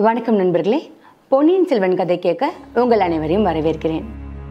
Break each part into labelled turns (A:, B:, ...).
A: வணக்கம் நண்பர்களே பொன்னியின் செல்வன் கதை கேட்க உங்கள் அனைவரையும் வரவேற்கிறேன்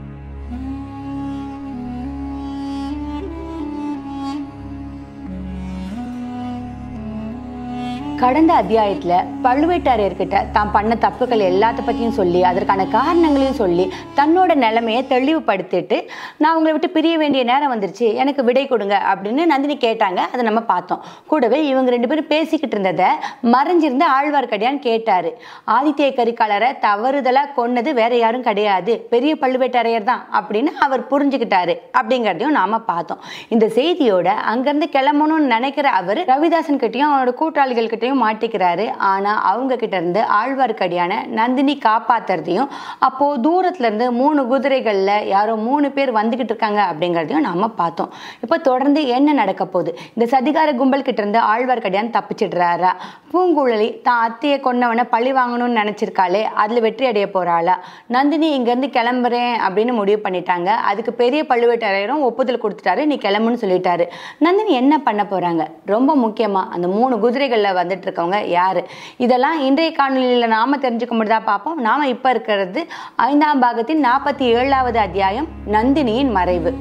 A: கடந்த அத்தியாயத்துல பழுவேட்டரையர்கிட்ட தான் பண்ண தப்புகள் எல்லாத்த பத்தியும் சொல்லி அதற்கான காரணங்களையும் சொல்லி தன்னோட நிலைமையை தெளிவுபடுத்திட்டு நான் உங்களை விட்டு பிரிய வேண்டிய நேரம் வந்துருச்சு எனக்கு விடை கொடுங்க அப்படின்னு நந்தினி கேட்டாங்க அதை நம்ம பார்த்தோம் கூடவே இவங்க ரெண்டு பேரும் பேசிக்கிட்டு இருந்ததை மறைஞ்சிருந்த ஆழ்வார்க்கடியான் கேட்டாரு ஆதித்ய கரிகாலரை தவறுதலா கொன்னது வேற யாரும் கிடையாது பெரிய பழுவேட்டரையர் தான் அப்படின்னு அவர் புரிஞ்சுக்கிட்டாரு அப்படிங்கிறதையும் நாம பார்த்தோம் இந்த செய்தியோட அங்கிருந்து கிளம்பணும்னு நினைக்கிற அவர் ரவிதாசன் கிட்டயும் அவனோட கூட்டாளிகள் கிட்டயும் மாட்டிக்கிறாரு ஆனா அவங்க கிட்ட இருந்து ஆழ்வார்க்கடியான நந்தினி காப்பாத்துறதையும் அப்போ தூரத்துல இருந்து மூணு குதிரைகள்ல யாரோ மூணு பேர் வந்துகிட்டு இருக்காங்க அப்படிங்கிறதையும் நாம பார்த்தோம் இப்போ தொடர்ந்து என்ன நடக்க போகுது இந்த சதிகார கும்பல் கிட்ட இருந்து ஆழ்வார்க்கடியான் தப்பிச்சிடுறாரா பூங்குழலி தான் அத்தையை கொன்னவனை பழி வாங்கணும்னு நினைச்சிருக்காளே அதுல வெற்றி அடைய போறாளா நந்தினி இங்க இருந்து கிளம்புறேன் அப்படின்னு முடிவு பண்ணிட்டாங்க அதுக்கு பெரிய பழுவேட்டரையரும் ஒப்புதல் கொடுத்துட்டாரு நீ கிளம்புன்னு சொல்லிட்டாரு நந்தினி என்ன பண்ண போறாங்க ரொம்ப முக்கியமா அந்த மூணு குதிரைகள்ல வந்துட்டு இருக்கவங்க யாரு இதெல்லாம் இன்றைய காணொலியில நாம தெரிஞ்சுக்க முடியுதா பார்ப்போம் நாம இப்ப இருக்கிறது ஐந்தாம் பாகத்தின் நாற்பத்தி ஏழாவது அத்தியாயம் நந்தினியின் மறைவு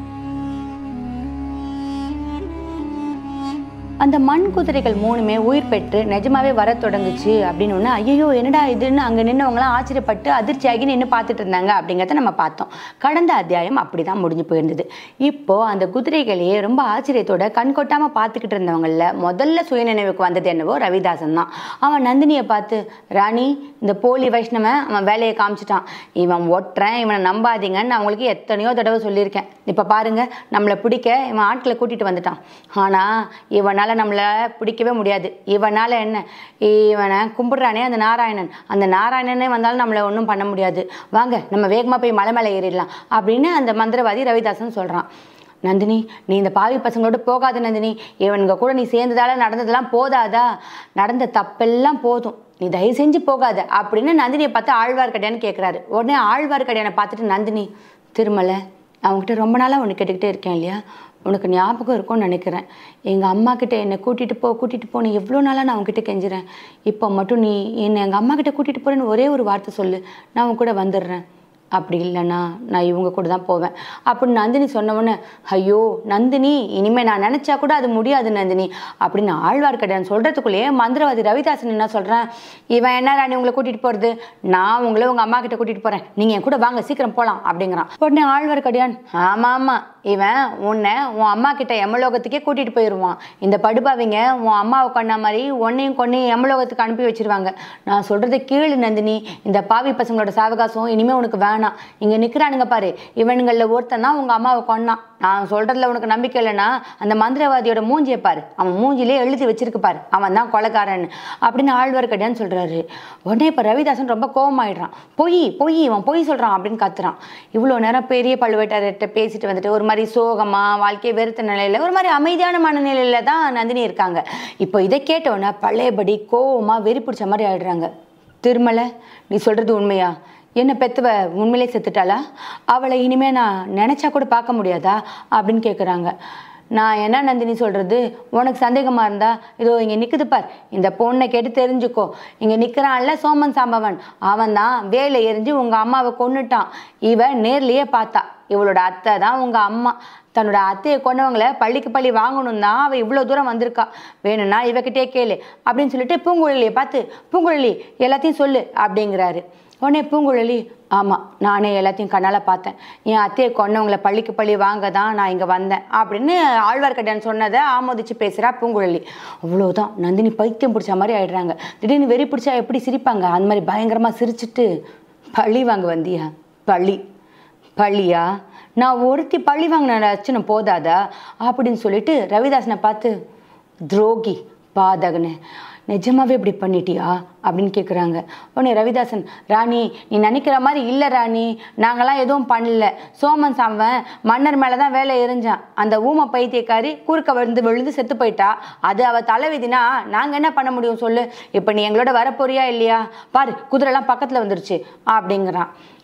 A: அந்த மண் குதிரைகள் மூணுமே உயிர் பெற்று நிஜமாவே வர தொடங்குச்சு அப்படின்னு ஒன்று ஐயோ என்னடா இதுன்னு அங்கே நின்னவங்களாம் ஆச்சரியப்பட்டு அதிர்ச்சியாகி நின்று பார்த்துட்டு இருந்தாங்க அப்படிங்கிறத நம்ம பார்த்தோம் கடந்த அத்தியாயம் அப்படி தான் முடிஞ்சு போயிருந்தது இப்போ அந்த குதிரைகளையே ரொம்ப ஆச்சரியத்தோட கண் கொட்டாமல் பார்த்துக்கிட்டு இருந்தவங்கள முதல்ல சுயநினைவுக்கு வந்தது என்னவோ ரவிதாசன் தான் அவன் நந்தினியை பார்த்து ராணி இந்த போலி வைஷ்ணவன் அவன் வேலையை காமிச்சிட்டான் இவன் ஒட்டுறேன் இவனை நம்பாதீங்கன்னு அவங்களுக்கு எத்தனையோ தடவை சொல்லியிருக்கேன் இப்போ பாருங்க நம்மளை பிடிக்க இவன் ஆட்களை கூட்டிட்டு வந்துட்டான் ஆனால் இவனால் நம்மளை பிடிக்கவே முடியாது இவனால் என்ன இவனை கும்பிடுறானே அந்த நாராயணன் அந்த நாராயணனே வந்தாலும் நம்மளை ஒன்றும் பண்ண முடியாது வாங்க நம்ம வேகமாக போய் மலை மேலே ஏறிடலாம் அப்படின்னு அந்த மந்திரவாதி ரவிதாசன் சொல்கிறான் நந்தினி நீ இந்த பாவி பசங்களோட போகாத நந்தினி இவனுங்க கூட நீ சேர்ந்ததால நடந்ததெல்லாம் போதாதா நடந்த தப்பெல்லாம் போதும் நீ தயவு செஞ்சு போகாத அப்படின்னு நந்தினியை பார்த்து ஆழ்வார்க்கடியான்னு கேட்குறாரு உடனே ஆழ்வார்க்கடியானை பார்த்துட்டு நந்தினி திருமலை அவங்ககிட்ட ரொம்ப நாளாக ஒன்று கேட்டுக்கிட்டே இருக்கேன் இல்லையா உனக்கு ஞாபகம் இருக்கும்னு நினைக்கிறேன் எங்கள் அம்மா கிட்ட என்னை கூட்டிகிட்டு போ கூட்டிகிட்டு போன்னு எவ்வளோ நாளாக நான் அவங்ககிட்ட கெஞ்சுறேன் இப்போ மட்டும் நீ என்னை எங்கள் அம்மா கிட்ட கூட்டிகிட்டு போகிறேன்னு ஒரே ஒரு வார்த்தை சொல்லு நான் உன் கூட வந்துடுறேன் அப்படி இல்லைண்ணா நான் இவங்க கூட தான் போவேன் அப்படின்னு நந்தினி சொன்னவொன்னே ஐயோ நந்தினி இனிமேல் நான் நினச்சா கூட அது முடியாது நந்தினி அப்படின்னு ஆழ்வார்க்கடியான் சொல்கிறதுக்குள்ளேயே மந்திரவாதி ரவிதாசன் என்ன சொல்கிறேன் இவன் என்ன ராணி உங்களை கூட்டிகிட்டு போகிறது நான் உங்களை உங்கள் அம்மா கிட்ட கூட்டிகிட்டு போகிறேன் நீங்கள் என் கூட வாங்க சீக்கிரம் போகலாம் அப்படிங்கிறான் உடனே ஆழ்வார்க்கடியான் ஆமாம் ஆமாம் இவன் உன்னை உன் அம்மா கிட்ட எமலோகத்துக்கே கூட்டிகிட்டு போயிடுவான் இந்த படுபாவிங்க உன் அம்மாவை கொண்ட மாதிரி உன்னையும் கொன்னையும் எமலோகத்துக்கு அனுப்பி வச்சிருவாங்க நான் சொல்கிறத கீழு நந்தினி இந்த பாவி பசங்களோட சாவகாசம் இனிமேல் உனக்கு வேணாம் இங்கே நிற்கிறானுங்க பாரு இவனுங்களில் ஒருத்தன் தான் உங்கள் அம்மாவை கொன்னான் நான் சொல்கிறதுல உனக்கு நம்பிக்கை இல்லைன்னா அந்த மந்திரவாதியோட மூஞ்சியை பாரு அவன் மூஞ்சிலே எழுதி வச்சிருக்கு பாரு அவன் தான் கொலைக்காரன் அப்படின்னு ஆழ்வார்க்கடியான்னு சொல்கிறாரு உடனே இப்போ ரவிதாசன் ரொம்ப கோபமாயிடுறான் பொய் பொய் இவன் பொய் சொல்கிறான் அப்படின்னு கத்துறான் இவ்வளோ நேரம் பெரிய பழுவேட்டர்கிட்ட பேசிட்டு வந்துட்டு ஒரு மாதிரி சோகமாக வாழ்க்கையை வெறுத்த நிலையில் ஒரு மாதிரி அமைதியான மனநிலையில் தான் நந்தினி இருக்காங்க இப்போ இதை கேட்டவுடனே பழையபடி கோவமாக வெறி பிடிச்ச மாதிரி ஆயிடுறாங்க திருமலை நீ சொல்கிறது உண்மையா என்ன பெத்தவ உண்மையிலே செத்துட்டாளா அவளை இனிமே நான் நினச்சா கூட பார்க்க முடியாதா அப்படின்னு கேட்குறாங்க நான் என்ன நந்தினி சொல்கிறது உனக்கு சந்தேகமாக இருந்தா இதோ இங்கே நிற்குது பார் இந்த பொண்ணை கேட்டு தெரிஞ்சுக்கோ இங்கே நிற்கிறான்ல சோமன் சாம்பவன் அவன் தான் வேலை எரிஞ்சு உங்கள் அம்மாவை கொன்னுட்டான் இவன் நேர்லேயே பார்த்தா இவளோட அத்தை தான் உங்கள் அம்மா தன்னோட அத்தையை கொண்டவங்கள பள்ளிக்கு பள்ளி வாங்கணும் தான் அவள் இவ்வளோ தூரம் வந்திருக்கா வேணும்னா இவகிட்டே கேளு அப்படின்னு சொல்லிட்டு பூங்குழலியை பார்த்து பூங்குழலி எல்லாத்தையும் சொல்லு அப்படிங்கிறாரு உடனே பூங்குழலி ஆமாம் நானே எல்லாத்தையும் கண்ணால் பார்த்தேன் என் அத்தையை கொண்டவங்கள பள்ளிக்கு பள்ளி வாங்க தான் நான் இங்கே வந்தேன் அப்படின்னு ஆழ்வார்க்கடியான் சொன்னதை ஆமோதிச்சு பேசுகிறா பூங்குழலி அவ்வளோதான் நந்தினி பைத்தியம் பிடிச்ச மாதிரி ஆயிடுறாங்க திடீர்னு வெறி பிடிச்சா எப்படி சிரிப்பாங்க அந்த மாதிரி பயங்கரமாக சிரிச்சிட்டு பள்ளி வாங்க வந்தியா பள்ளி பள்ளியா நான் ஒருத்தி பழி வாங்கின லட்சணம் போதாதா அப்படின்னு சொல்லிட்டு ரவிதாசனை பார்த்து துரோகி பாதகனே நிஜமாவே இப்படி பண்ணிட்டியா அப்படின்னு கேட்குறாங்க உடனே ரவிதாசன் ராணி நீ நினைக்கிற மாதிரி இல்லை ராணி நாங்களாம் எதுவும் பண்ணல சோமன் சாம்பன் மன்னர் மேலே தான் வேலை எரிஞ்சான் அந்த ஊம பைத்தியக்காரி குறுக்க விழுந்து விழுந்து செத்து போயிட்டா அது அவள் தலைவிதினா நாங்கள் என்ன பண்ண முடியும் சொல்லு இப்போ நீ எங்களோட வரப்போறியா இல்லையா பாரு குதிரைலாம் பக்கத்தில் வந்துருச்சு அப்படிங்கிறான்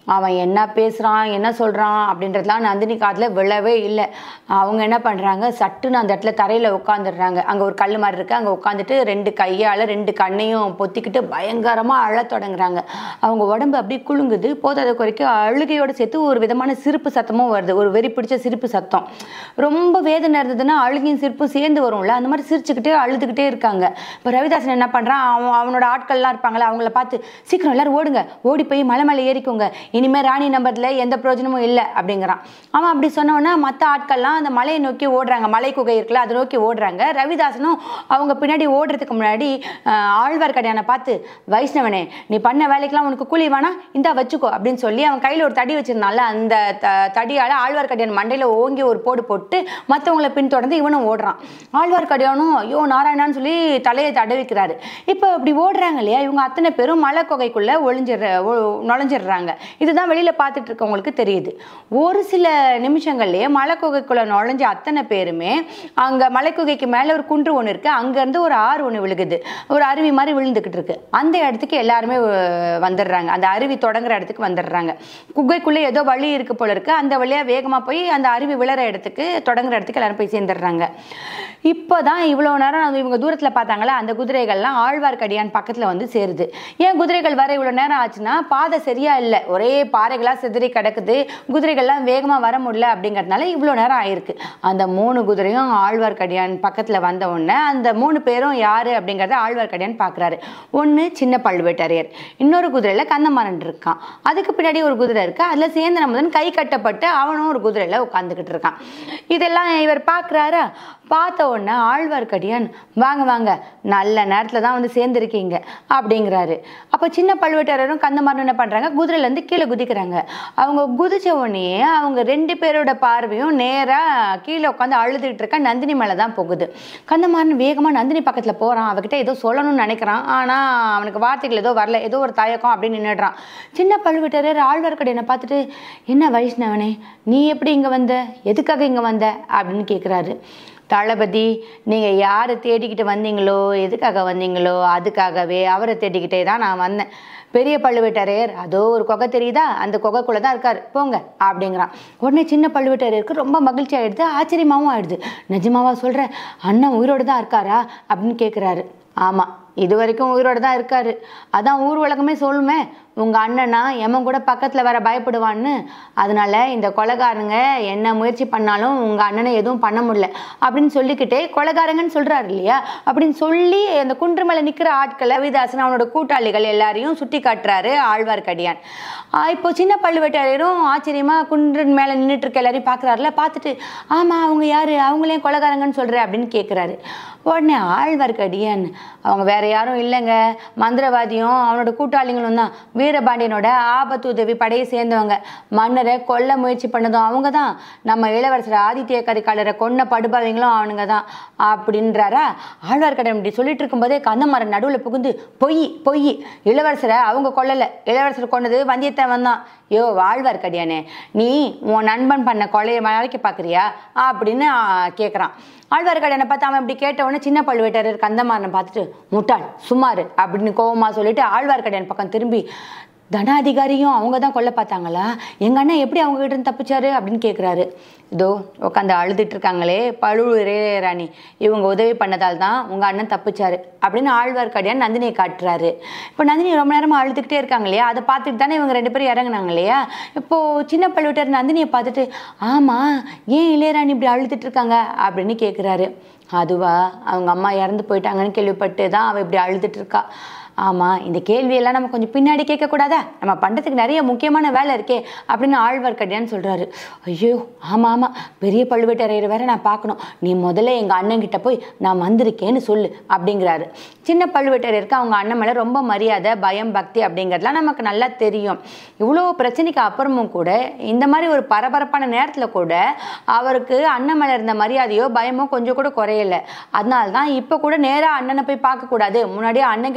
A: அவன் என்ன பேசுகிறான் என்ன சொல்கிறான் அப்படின்றதுலாம் நந்தினி காதில் விழவே இல்லை அவங்க என்ன பண்ணுறாங்க சட்டுன்னு அந்த இடத்துல தரையில் உட்காந்துடுறாங்க அங்கே ஒரு கல் மாதிரி இருக்குது அங்கே உட்காந்துட்டு ரெண்டு கையால் ரெண்டு கண்ணையும் பொத்திக்கிட்டு பயங்கரமாக அழத் தொடங்குறாங்க அவங்க உடம்பு அப்படியே குலுங்குது போதாத குறைக்கு அழுகையோடு சேர்த்து ஒரு விதமான சிரிப்பு சத்தமும் வருது ஒரு வெறி பிடிச்ச சிரிப்பு சத்தம் ரொம்ப வேதனை இருந்ததுன்னா அழுகையும் சிரிப்பும் சேர்ந்து வரும்ல அந்த மாதிரி சிரிச்சுக்கிட்டே அழுதுகிட்டே இருக்காங்க இப்போ ரவிதாசன் என்ன பண்ணுறான் அவன் அவனோட ஆட்கள்லாம் இருப்பாங்களே அவங்கள பார்த்து சீக்கிரம் எல்லாரும் ஓடுங்க ஓடி போய் மலை மேலே ஏறிக்கோங்க இனிமேல் ராணி நம்பரில் எந்த பிரயோஜனமும் இல்லை அப்படிங்கிறான் அவன் அப்படி சொன்னோன்னா மற்ற ஆட்கள்லாம் அந்த மலையை நோக்கி ஓடுறாங்க மலை குகை இருக்குல்ல அதை நோக்கி ஓடுறாங்க ரவிதாசனும் அவங்க பின்னாடி ஓடுறதுக்கு முன்னாடி ஆஹ், ஆழ்வார்க்கடியானை பார்த்து வைஷ்ணவனே நீ பண்ண வேலைக்கெல்லாம் உனக்கு கூலி வேணா இந்தா வச்சுக்கோ அப்படின்னு சொல்லி அவன் கையில் ஒரு தடி வச்சிருந்தான்ல அந்த த தடியால் ஆழ்வார்க்கடியான் மண்டையில் ஓங்கி ஒரு போடு போட்டு மற்றவங்களை பின்தொடர்ந்து இவனும் ஓடுறான் ஆழ்வார்க்கடியானும் ஐயோ நாராயணான்னு சொல்லி தலையை தடவிக்கிறாரு இப்போ இப்படி ஓடுறாங்க இல்லையா இவங்க அத்தனை பேரும் மலை குகைக்குள்ளே ஒளிஞ்சிடுற ஒ- நுழைஞ்சிடுறாங்க இதுதான் வெளியில் பார்த்துட்டு இருக்கவங்களுக்கு தெரியுது ஒரு சில நிமிஷங்கள்லயே மலை குகைக்குள்ளே நுழைஞ்ச அத்தனை பேருமே அங்கே மலைக்குகைக்கு மேலே ஒரு குன்று ஒன்று இருக்குது அங்கேருந்து ஒரு ஆறு ஒன்று விழுகுது ஒரு அருவி மாதிரி விழுந்துக்கிட்டு இருக்கு அந்த இடத்துக்கு எல்லாருமே அஹ், வந்துடுறாங்க அந்த அருவி தொடங்குற இடத்துக்கு வந்துடுறாங்க குகைக்குள்ளே ஏதோ வழி இருக்கு போல இருக்கு அந்த வழியாக வேகமாக போய் அந்த அருவி விழற இடத்துக்கு தொடங்குற இடத்துக்கு எல்லாரும் போய் சேர்ந்துடுறாங்க இப்போதான் இவ்வளோ நேரம் அது இவங்க தூரத்தில் பார்த்தாங்களா அந்த குதிரைகள்லாம் ஆழ்வார்க்கடியான் பக்கத்தில் வந்து சேருது ஏன் குதிரைகள் வர இவ்வளோ நேரம் ஆச்சுன்னா பாதை சரியா இல்லை ஒரே பாறைகளாக சிதறி கிடக்குது குதிரைகள்லாம் வேகமாக வர முடியல அப்படிங்கிறதுனால இவ்வளோ நேரம் ஆயிருக்கு அந்த மூணு குதிரையும் ஆழ்வார்க்கடியான் பக்கத்தில் வந்த உடனே அந்த மூணு பேரும் யாரு அப்படிங்கிறத ஆழ்வார்க்கடியான் பார்க்குறாரு ஒன்று சின்ன பழுவேட்டரையர் இன்னொரு குதிரையில் கந்தமாறன் இருக்கான் அதுக்கு பின்னாடி ஒரு குதிரை இருக்கு அதில் சேந்தன முதன் கை கட்டப்பட்டு அவனும் ஒரு குதிரையில் உட்காந்துக்கிட்டு இருக்கான் இதெல்லாம் இவர் பார்க்குறாரா பார்த்த உடனே ஆழ்வார்க்கடியான் வாங்க வாங்க நல்ல நேரத்தில் தான் வந்து சேர்ந்துருக்கீங்க அப்படிங்கிறாரு அப்போ சின்ன பழுவேட்டரரும் கந்தமாறனும் என்ன பண்ணுறாங்க குதிரையிலேருந்து கீழே குதிக்கிறாங்க அவங்க குதிச்ச உடனே அவங்க ரெண்டு பேரோட பார்வையும் நேராக கீழே உட்காந்து அழுதுகிட்டு இருக்க நந்தினி மேலே தான் போகுது கந்தமாறன் வேகமாக நந்தினி பக்கத்தில் போகிறான் அவகிட்ட ஏதோ சொல்லணும்னு நினைக்கிறான் ஆனால் அவனுக்கு வார்த்தைகள் ஏதோ வரல ஏதோ ஒரு தயக்கம் அப்படின்னு நின்றுடுறான் சின்ன பழுவேட்டரர் ஆழ்வார்க்கடியனை பார்த்துட்டு என்ன வைஷ்ணவனே நீ எப்படி இங்கே வந்த எதுக்காக இங்கே வந்த அப்படின்னு கேட்குறாரு தளபதி நீங்கள் யாரை தேடிக்கிட்டு வந்தீங்களோ எதுக்காக வந்தீங்களோ அதுக்காகவே அவரை தேடிக்கிட்டே தான் நான் வந்தேன் பெரிய பழுவேட்டரையர் அதோ ஒரு குகை தெரியுதா அந்த குகைக்குள்ளே தான் இருக்கார் போங்க அப்படிங்கிறான் உடனே சின்ன பழுவேட்டரையருக்கு ரொம்ப மகிழ்ச்சி ஆயிடுது ஆச்சரியமாகவும் ஆயிடுது நிஜமாவா சொல்கிறேன் அண்ணன் உயிரோடு தான் இருக்காரா அப்படின்னு கேட்குறாரு ஆமாம் இது வரைக்கும் உயிரோடு தான் இருக்காரு அதான் ஊர் உலகமே சொல்லுமே உங்கள் அண்ணனா எமன் கூட பக்கத்தில் வர பயப்படுவான்னு அதனால இந்த கொலைகாரங்க என்ன முயற்சி பண்ணாலும் உங்கள் அண்ணனை எதுவும் பண்ண முடியல அப்படின்னு சொல்லிக்கிட்டே கொலைகாரங்கன்னு சொல்கிறாரு இல்லையா அப்படின்னு சொல்லி அந்த குன்று மேலே நிற்கிற ஆட்களை ரவிதாசன் அவனோட கூட்டாளிகள் எல்லாரையும் சுட்டி காட்டுறாரு ஆழ்வார்க்கடியான் ஆஹ் இப்போ சின்ன பழுவேட்டரையரும் ஆச்சரியமாக குன்றின் மேலே நின்றுட்டு இருக்க எல்லாரையும் பார்க்குறாருல பார்த்துட்டு ஆமாம் அவங்க யார் அவங்களையும் கொலைகாரங்கன்னு சொல்கிற அப்படின்னு கேட்குறாரு உடனே ஆழ்வார்க்கடியான் அவங்க வேற யாரும் இல்லைங்க மந்திரவாதியும் அவனோட கூட்டாளிகளும் தான் வீரபாண்டியனோட ஆபத்து உதவி படையை சேர்ந்தவங்க மன்னரை கொல்ல முயற்சி பண்ணதும் அவங்க தான் நம்ம இளவரசர் ஆதித்ய கரிகாலரை கொன்ன படுபாவிங்களும் அவனுங்க தான் அப்படின்றாரா ஆழ்வார்க்கடியான் இப்படி சொல்லிட்டு இருக்கும்போதே கந்தமரம் நடுவில் புகுந்து பொய் பொய் இளவரசரை அவங்க கொல்லலை இளவரசர் கொன்னது வந்தியத்தேவன் தான் யோ ஆழ்வார்க்கடியானே நீ உன் நண்பன் பண்ண கொலையை மறைக்க பார்க்குறியா அப்படின்னு கேட்குறான் ஆழ்வார்க்கடியானை பார்த்து அவன் இப்படி கேட்ட உடனே சின்ன பழுவேட்டரர் கந்தமாறனை பார்த்துட்டு முட்டாள் சுமாரு அப்படின்னு கோவமா சொல்லிட்டு ஆழ்வார்க்கடியான் பக்கம் திரும்பி தனாதிகாரியும் அவங்க தான் கொல்ல பார்த்தாங்களா எங்கள் அண்ணன் எப்படி அவங்க கிட்ட இருந்து தப்பிச்சாரு அப்படின்னு கேட்குறாரு இதோ உட்காந்து அழுதுட்டு இருக்காங்களே பழுவூரே ராணி இவங்க உதவி பண்ணதால் தான் உங்கள் அண்ணன் தப்பிச்சாரு அப்படின்னு ஆழ்வார்க்கடியான் நந்தினியை காட்டுறாரு இப்போ நந்தினி ரொம்ப நேரமாக அழுதுகிட்டே இருக்காங்க இல்லையா அதை பார்த்துட்டு தானே இவங்க ரெண்டு பேரும் இறங்குனாங்க இல்லையா இப்போது சின்ன பழுவேட்டர் நந்தினியை பார்த்துட்டு ஆமாம் ஏன் இளையராணி இப்படி அழுதுட்டு இருக்காங்க அப்படின்னு கேட்குறாரு அதுவா அவங்க அம்மா இறந்து போயிட்டாங்கன்னு கேள்விப்பட்டு தான் அவள் இப்படி அழுதுட்டு இருக்கா ஆமாம் இந்த கேள்வியெல்லாம் நம்ம கொஞ்சம் பின்னாடி கேட்கக்கூடாதா நம்ம பண்ணுறதுக்கு நிறைய முக்கியமான வேலை இருக்கே அப்படின்னு ஆழ்வார்க்கடியான்னு சொல்கிறாரு ஐயோ ஆமாம் ஆமாம் பெரிய பழுவேட்டரையர் வேற நான் பார்க்கணும் நீ முதல்ல எங்கள் அண்ணன்கிட்ட போய் நான் வந்திருக்கேன்னு சொல்லு அப்படிங்கிறாரு சின்ன பழுவேட்டரையருக்கு அவங்க அண்ணன் மேலே ரொம்ப மரியாதை பயம் பக்தி அப்படிங்கிறதுலாம் நமக்கு நல்லா தெரியும் இவ்வளோ பிரச்சனைக்கு அப்புறமும் கூட இந்த மாதிரி ஒரு பரபரப்பான நேரத்தில் கூட அவருக்கு அண்ணன் மேலே இருந்த மரியாதையோ பயமோ கொஞ்சம் கூட குறையல அதனால தான் இப்போ கூட நேராக அண்ணனை போய் பார்க்கக்கூடாது முன்னாடியே அண்ணன் கிட்ட சொல்லி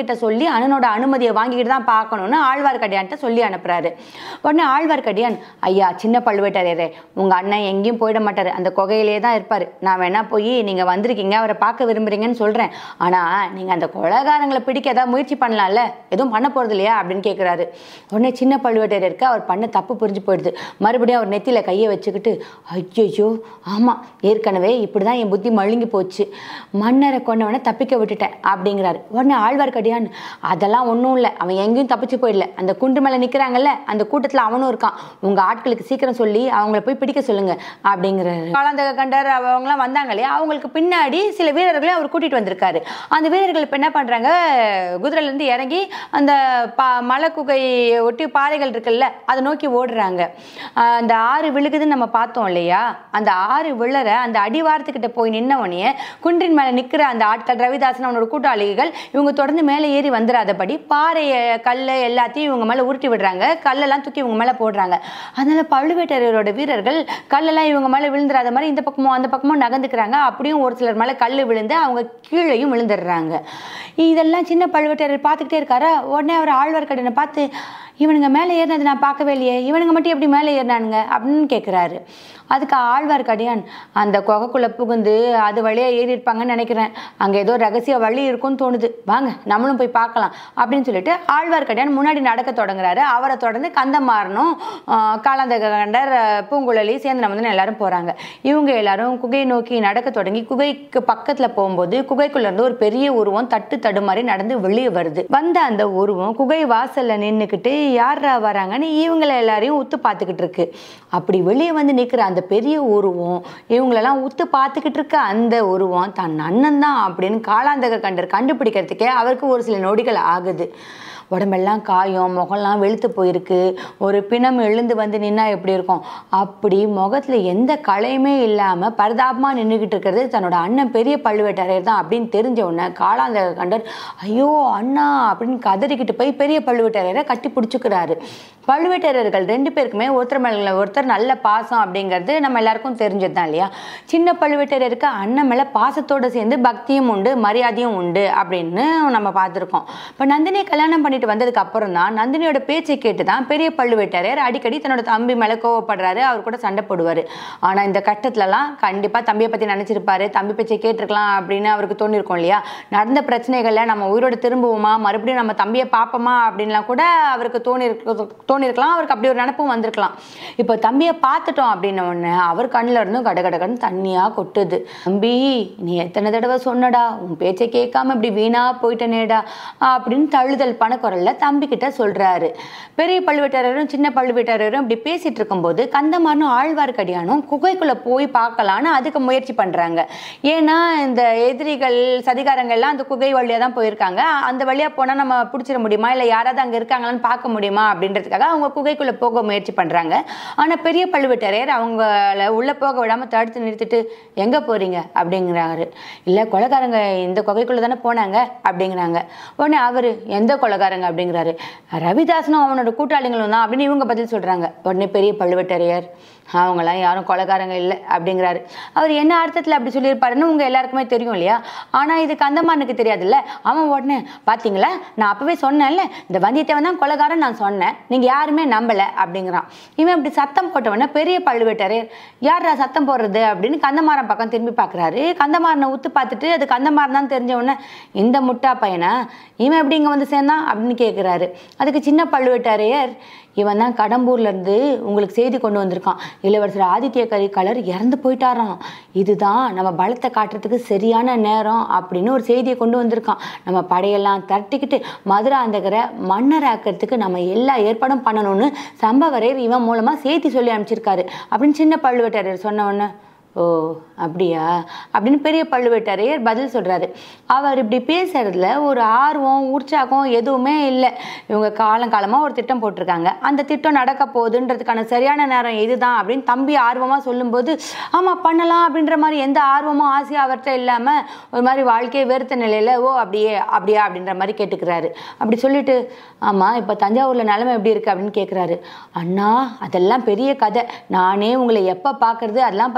A: அண்ணனோட அனுமதியை வாங்கிக்கிட்டு தான் பார்க்கணும்னு ஆழ்வார்க்கடியான்ட்ட சொல்லி அனுப்புறாரு உடனே ஆழ்வார்க்கடியான் ஐயா சின்ன பழுவேட்டரையரே உங்க அண்ணன் எங்கேயும் போயிட மாட்டாரு அந்த குகையிலே தான் இருப்பாரு நான் வேணா போய் நீங்க வந்திருக்கீங்க அவரை பார்க்க விரும்புறீங்கன்னு சொல்றேன் ஆனா நீங்க அந்த கொலைகாரங்களை பிடிக்க ஏதாவது முயற்சி பண்ணலாம்ல எதுவும் பண்ண போறது இல்லையா அப்படின்னு கேட்குறாரு உடனே சின்ன பழுவேட்டரையருக்கு அவர் பண்ண தப்பு புரிஞ்சு போயிடுது மறுபடியும் அவர் நெத்தியில கையை வச்சுக்கிட்டு ஐயோ ஆமா ஏற்கனவே இப்படிதான் என் புத்தி மழுங்கி போச்சு மன்னரை கொண்டவனை தப்பிக்க விட்டுட்டேன் அப்படிங்கிறாரு உடனே ஆழ்வார்க்கடியான் அதெல்லாம் ஒன்றும் இல்லை அவன் எங்கேயும் தப்பிச்சு போயிடல அந்த குண்டு மேலே நிற்கிறாங்கல்ல அந்த கூட்டத்தில் அவனும் இருக்கான் உங்கள் ஆட்களுக்கு சீக்கிரம் சொல்லி அவங்கள போய் பிடிக்க சொல்லுங்க அப்படிங்கிறாரு காலாந்தக கண்டர் அவங்களாம் வந்தாங்க இல்லையா அவங்களுக்கு பின்னாடி சில வீரர்களை அவர் கூட்டிட்டு வந்திருக்காரு அந்த வீரர்கள் இப்போ என்ன பண்ணுறாங்க குதிரையிலேருந்து இறங்கி அந்த பா மலை குகையை ஒட்டி பாறைகள் இருக்குல்ல அதை நோக்கி ஓடுறாங்க ஆஹ் அந்த ஆறு விழுகுதுன்னு நம்ம பார்த்தோம் இல்லையா அந்த ஆறு விழற அந்த அடிவாரத்துக்கிட்ட போய் நின்னவனையே குன்றின் மேலே நிற்கிற அந்த ஆட்கள் ரவிதாசன் அவனோட கூட்டாளிகள் இவங்க தொடர்ந்து மேலே ஏறி வந்துடாதபடி பாறையை கல் எல்லாத்தையும் இவங்க மேலே உருட்டி விடுறாங்க கல்லெல்லாம் தூக்கி இவங்க மேலே போடுறாங்க அதனால பழுவேட்டரையரோட வீரர்கள் கல்லெல்லாம் இவங்க மேலே விழுந்துடாத மாதிரி இந்த பக்கமும் அந்த பக்கமும் நகர்ந்துக்கிறாங்க அப்படியும் ஒரு சிலர் மேலே கல் விழுந்து அவங்க கீழேயும் விழுந்துடுறாங்க இதெல்லாம் சின்ன பழுவேட்டரையர் பார்த்துக்கிட்டே இருக்காரா உடனே அவர் ஆழ்வார்க்கடியனை பார்த்து இவனுங்க மேலே ஏறினது நான் பார்க்கவே இல்லையே இவனுங்க மட்டும் எப்படி மேலே ஏறினானுங்க அப்படின்னு கேட்குறாரு அதுக்கு ஆழ்வார்க்கடியான் அந்த குகைக்குள்ளே புகுந்து அது வழியாக ஏறி இருப்பாங்கன்னு நினைக்கிறேன் அங்கே ஏதோ ரகசிய வழி இருக்கும்னு தோணுது வாங்க நம்மளும் போய் பார்க்கலாம் அப்படின்னு சொல்லிட்டு ஆழ்வார்க்கடியான் முன்னாடி நடக்க தொடங்குறாரு அவரை தொடர்ந்து கந்தமாறனும் காலாந்தகண்டர் பூங்குழலி சேர்ந்து நம்ம எல்லாரும் போகிறாங்க இவங்க எல்லாரும் குகையை நோக்கி நடக்க தொடங்கி குகைக்கு பக்கத்தில் போகும்போது குகைக்குள்ள இருந்து ஒரு பெரிய உருவம் தட்டு தடுமாறி நடந்து வெளியே வருது வந்த அந்த உருவம் குகை வாசல்ல நின்றுக்கிட்டு யாரா வராங்கன்னு இவங்கள எல்லாரையும் உத்து பார்த்துக்கிட்டு இருக்கு அப்படி வெளியே வந்து நிற்கிற அந்த பெரிய உருவம் இவங்களெல்லாம் உத்து பார்த்துக்கிட்டு இருக்க அந்த உருவம் தன் அண்ணன் தான் அப்படின்னு காலாந்தக கண்டர் கண்டுபிடிக்கிறதுக்கே அவருக்கு ஒரு சில நொடிகள் ஆகுது உடம்பெல்லாம் காயம் முகம்லாம் வெளுத்து போயிருக்கு ஒரு பிணம் எழுந்து வந்து நின்னா எப்படி இருக்கும் அப்படி முகத்தில் எந்த கலையுமே இல்லாமல் பரிதாபமாக நின்றுக்கிட்டு இருக்கிறது தன்னோட அண்ணன் பெரிய பழுவேட்டரையர் தான் அப்படின்னு தெரிஞ்ச உடனே காலாந்த கண்டர் ஐயோ அண்ணா அப்படின்னு கதறிக்கிட்டு போய் பெரிய பழுவேட்டரையரை கட்டி பிடிச்சிக்கிறாரு பழுவேட்டரையர்கள் ரெண்டு பேருக்குமே ஒருத்தர் மேல ஒருத்தர் நல்ல பாசம் அப்படிங்கிறது நம்ம எல்லாருக்கும் தெரிஞ்சது தான் இல்லையா சின்ன பழுவேட்டரையருக்கு அண்ணன் மேலே பாசத்தோடு சேர்ந்து பக்தியும் உண்டு மரியாதையும் உண்டு அப்படின்னு நம்ம பார்த்துருக்கோம் இப்போ நந்தினியை கல்யாணம் பண்ணிட்டு வந்ததுக்கு அப்புறம் தான் நந்தினியோட பேச்சை கேட்டு தான் பெரிய பழுவேட்டரையர் அடிக்கடி தன்னோட தம்பி மேலே கோவப்படுறாரு அவர் கூட சண்டை போடுவார் ஆனால் இந்த கட்டத்துலலாம் கண்டிப்பாக தம்பியை பற்றி நினச்சிருப்பாரு தம்பி பேச்சை கேட்டிருக்கலாம் அப்படின்னு அவருக்கு தோணிருக்கும் இல்லையா நடந்த பிரச்சனைகளில் நம்ம உயிரோட திரும்புவோமா மறுபடியும் நம்ம தம்பியை பார்ப்போமா அப்படின்லாம் கூட அவருக்கு தோணி தோணிருக்கலாம் அவருக்கு அப்படி ஒரு நினப்பும் வந்திருக்கலாம் இப்போ தம்பியை பார்த்துட்டோம் அப்படின்ன உடனே அவர் கண்ணில் இருந்தும் கடகடகன்னு தண்ணியாக கொட்டுது தம்பி நீ எத்தனை தடவை சொன்னடா உன் பேச்சை கேட்காம இப்படி வீணா போயிட்டனேடா அப்படின்னு தழுதல் பணக்குரல்ல தம்பி கிட்ட சொல்றாரு பெரிய பழுவேட்டரையரும் சின்ன பழுவேட்டரையரும் இப்படி பேசிட்டு இருக்கும்போது கந்தமாரனும் ஆழ்வார்க்கடியானும் குகைக்குள்ள போய் பார்க்கலான்னு அதுக்கு முயற்சி பண்றாங்க ஏன்னா இந்த எதிரிகள் சதிகாரங்கள்லாம் அந்த குகை வழியா தான் போயிருக்காங்க அந்த வழியா போனா நம்ம பிடிச்சிட முடியுமா இல்லை யாராவது அங்க இருக்காங்களான்னு பார்க்க முடியுமா அப்படின்றதுக்காக அவங்க குகைக்குள்ள போக முயற்சி பண்றாங்க ஆனா பெரிய பழுவேட்டரையர் அவங்கள உள்ள போக விடாம தடுத்து நிறுத்திட்டு எங்க போறீங்க அப்படிங்கிறாரு இல்ல கொலைகாரங்க இந்த குகைக்குள்ள தானே போனாங்க அப்படிங்கிறாங்க உடனே அவரு எந்த கொலைகாரங்க அப்படிங்கிறாரு ரவிதாசனும் அவனோட கூட்டாளிகளும் தான் அப்படின்னு இவங்க பதில் சொல்றாங்க உடனே பெரிய பழுவேட்டரையர் அவங்களாம் யாரும் கொலைகாரங்க இல்லை அப்படிங்கிறாரு அவர் என்ன அர்த்தத்தில் அப்படி சொல்லியிருப்பாருன்னு உங்கள் எல்லாருக்குமே தெரியும் இல்லையா ஆனால் இது கந்தமானுக்கு தெரியாதுல்ல அவன் உடனே பார்த்தீங்களா நான் அப்போவே சொன்னேன்ல இந்த வந்தியத்தேவன் தான் கொலைகாரன் நான் சொன்னேன் நீங்கள் யாருமே நம்பலை அப்படிங்கிறான் இவன் இப்படி சத்தம் போட்டவொடனே பெரிய பழுவேட்டரையர் யாரா சத்தம் போடுறது அப்படின்னு கந்தமாறன் பக்கம் திரும்பி பார்க்குறாரு கந்தமாறனை உத்து பார்த்துட்டு அது கந்தமாறன் தான் தெரிஞ்ச உடனே இந்த முட்டா பையனா இவன் எப்படி இங்கே வந்து சேர்ந்தான் அப்படின்னு கேட்குறாரு அதுக்கு சின்ன பழுவேட்டரையர் இவன் தான் கடம்பூர்ல இருந்து உங்களுக்கு செய்தி கொண்டு வந்திருக்கான் இளவரசர் ஆதித்ய கரிகாலர் இறந்து போயிட்டாராம் இதுதான் நம்ம பலத்தை காட்டுறதுக்கு சரியான நேரம் அப்படின்னு ஒரு செய்தியை கொண்டு வந்திருக்கான் நம்ம படையெல்லாம் தட்டிக்கிட்டு மதுராந்தகரை மன்னராக்கிறதுக்கு நம்ம எல்லா ஏற்பாடும் பண்ணணும்னு சம்பவரையர் இவன் மூலமா செய்தி சொல்லி அனுப்பிச்சிருக்காரு அப்படின்னு சின்ன பழுவேட்டரையர் சொன்ன உடனே ஓ அப்படியா அப்படின்னு பெரிய பழுவேட்டரையர் பதில் சொல்றாரு அவர் இப்படி பேசுறதுல ஒரு ஆர்வம் உற்சாகம் எதுவுமே இல்லை இவங்க காலங்காலமாக ஒரு திட்டம் போட்டிருக்காங்க அந்த திட்டம் நடக்க போகுதுன்றதுக்கான சரியான நேரம் இதுதான் அப்படின்னு தம்பி ஆர்வமாக சொல்லும்போது ஆமாம் பண்ணலாம் அப்படின்ற மாதிரி எந்த ஆர்வமும் ஆசையும் அவர்கிட்ட இல்லாமல் ஒரு மாதிரி வாழ்க்கையை வெறுத்த நிலையில் ஓ அப்படியே அப்படியா அப்படின்ற மாதிரி கேட்டுக்கிறாரு அப்படி சொல்லிட்டு ஆமாம் இப்போ தஞ்சாவூரில் நிலைமை எப்படி இருக்குது அப்படின்னு கேட்குறாரு அண்ணா அதெல்லாம் பெரிய கதை நானே உங்களை எப்போ பார்க்கறது அதெல்லாம் பற்றி விவரம்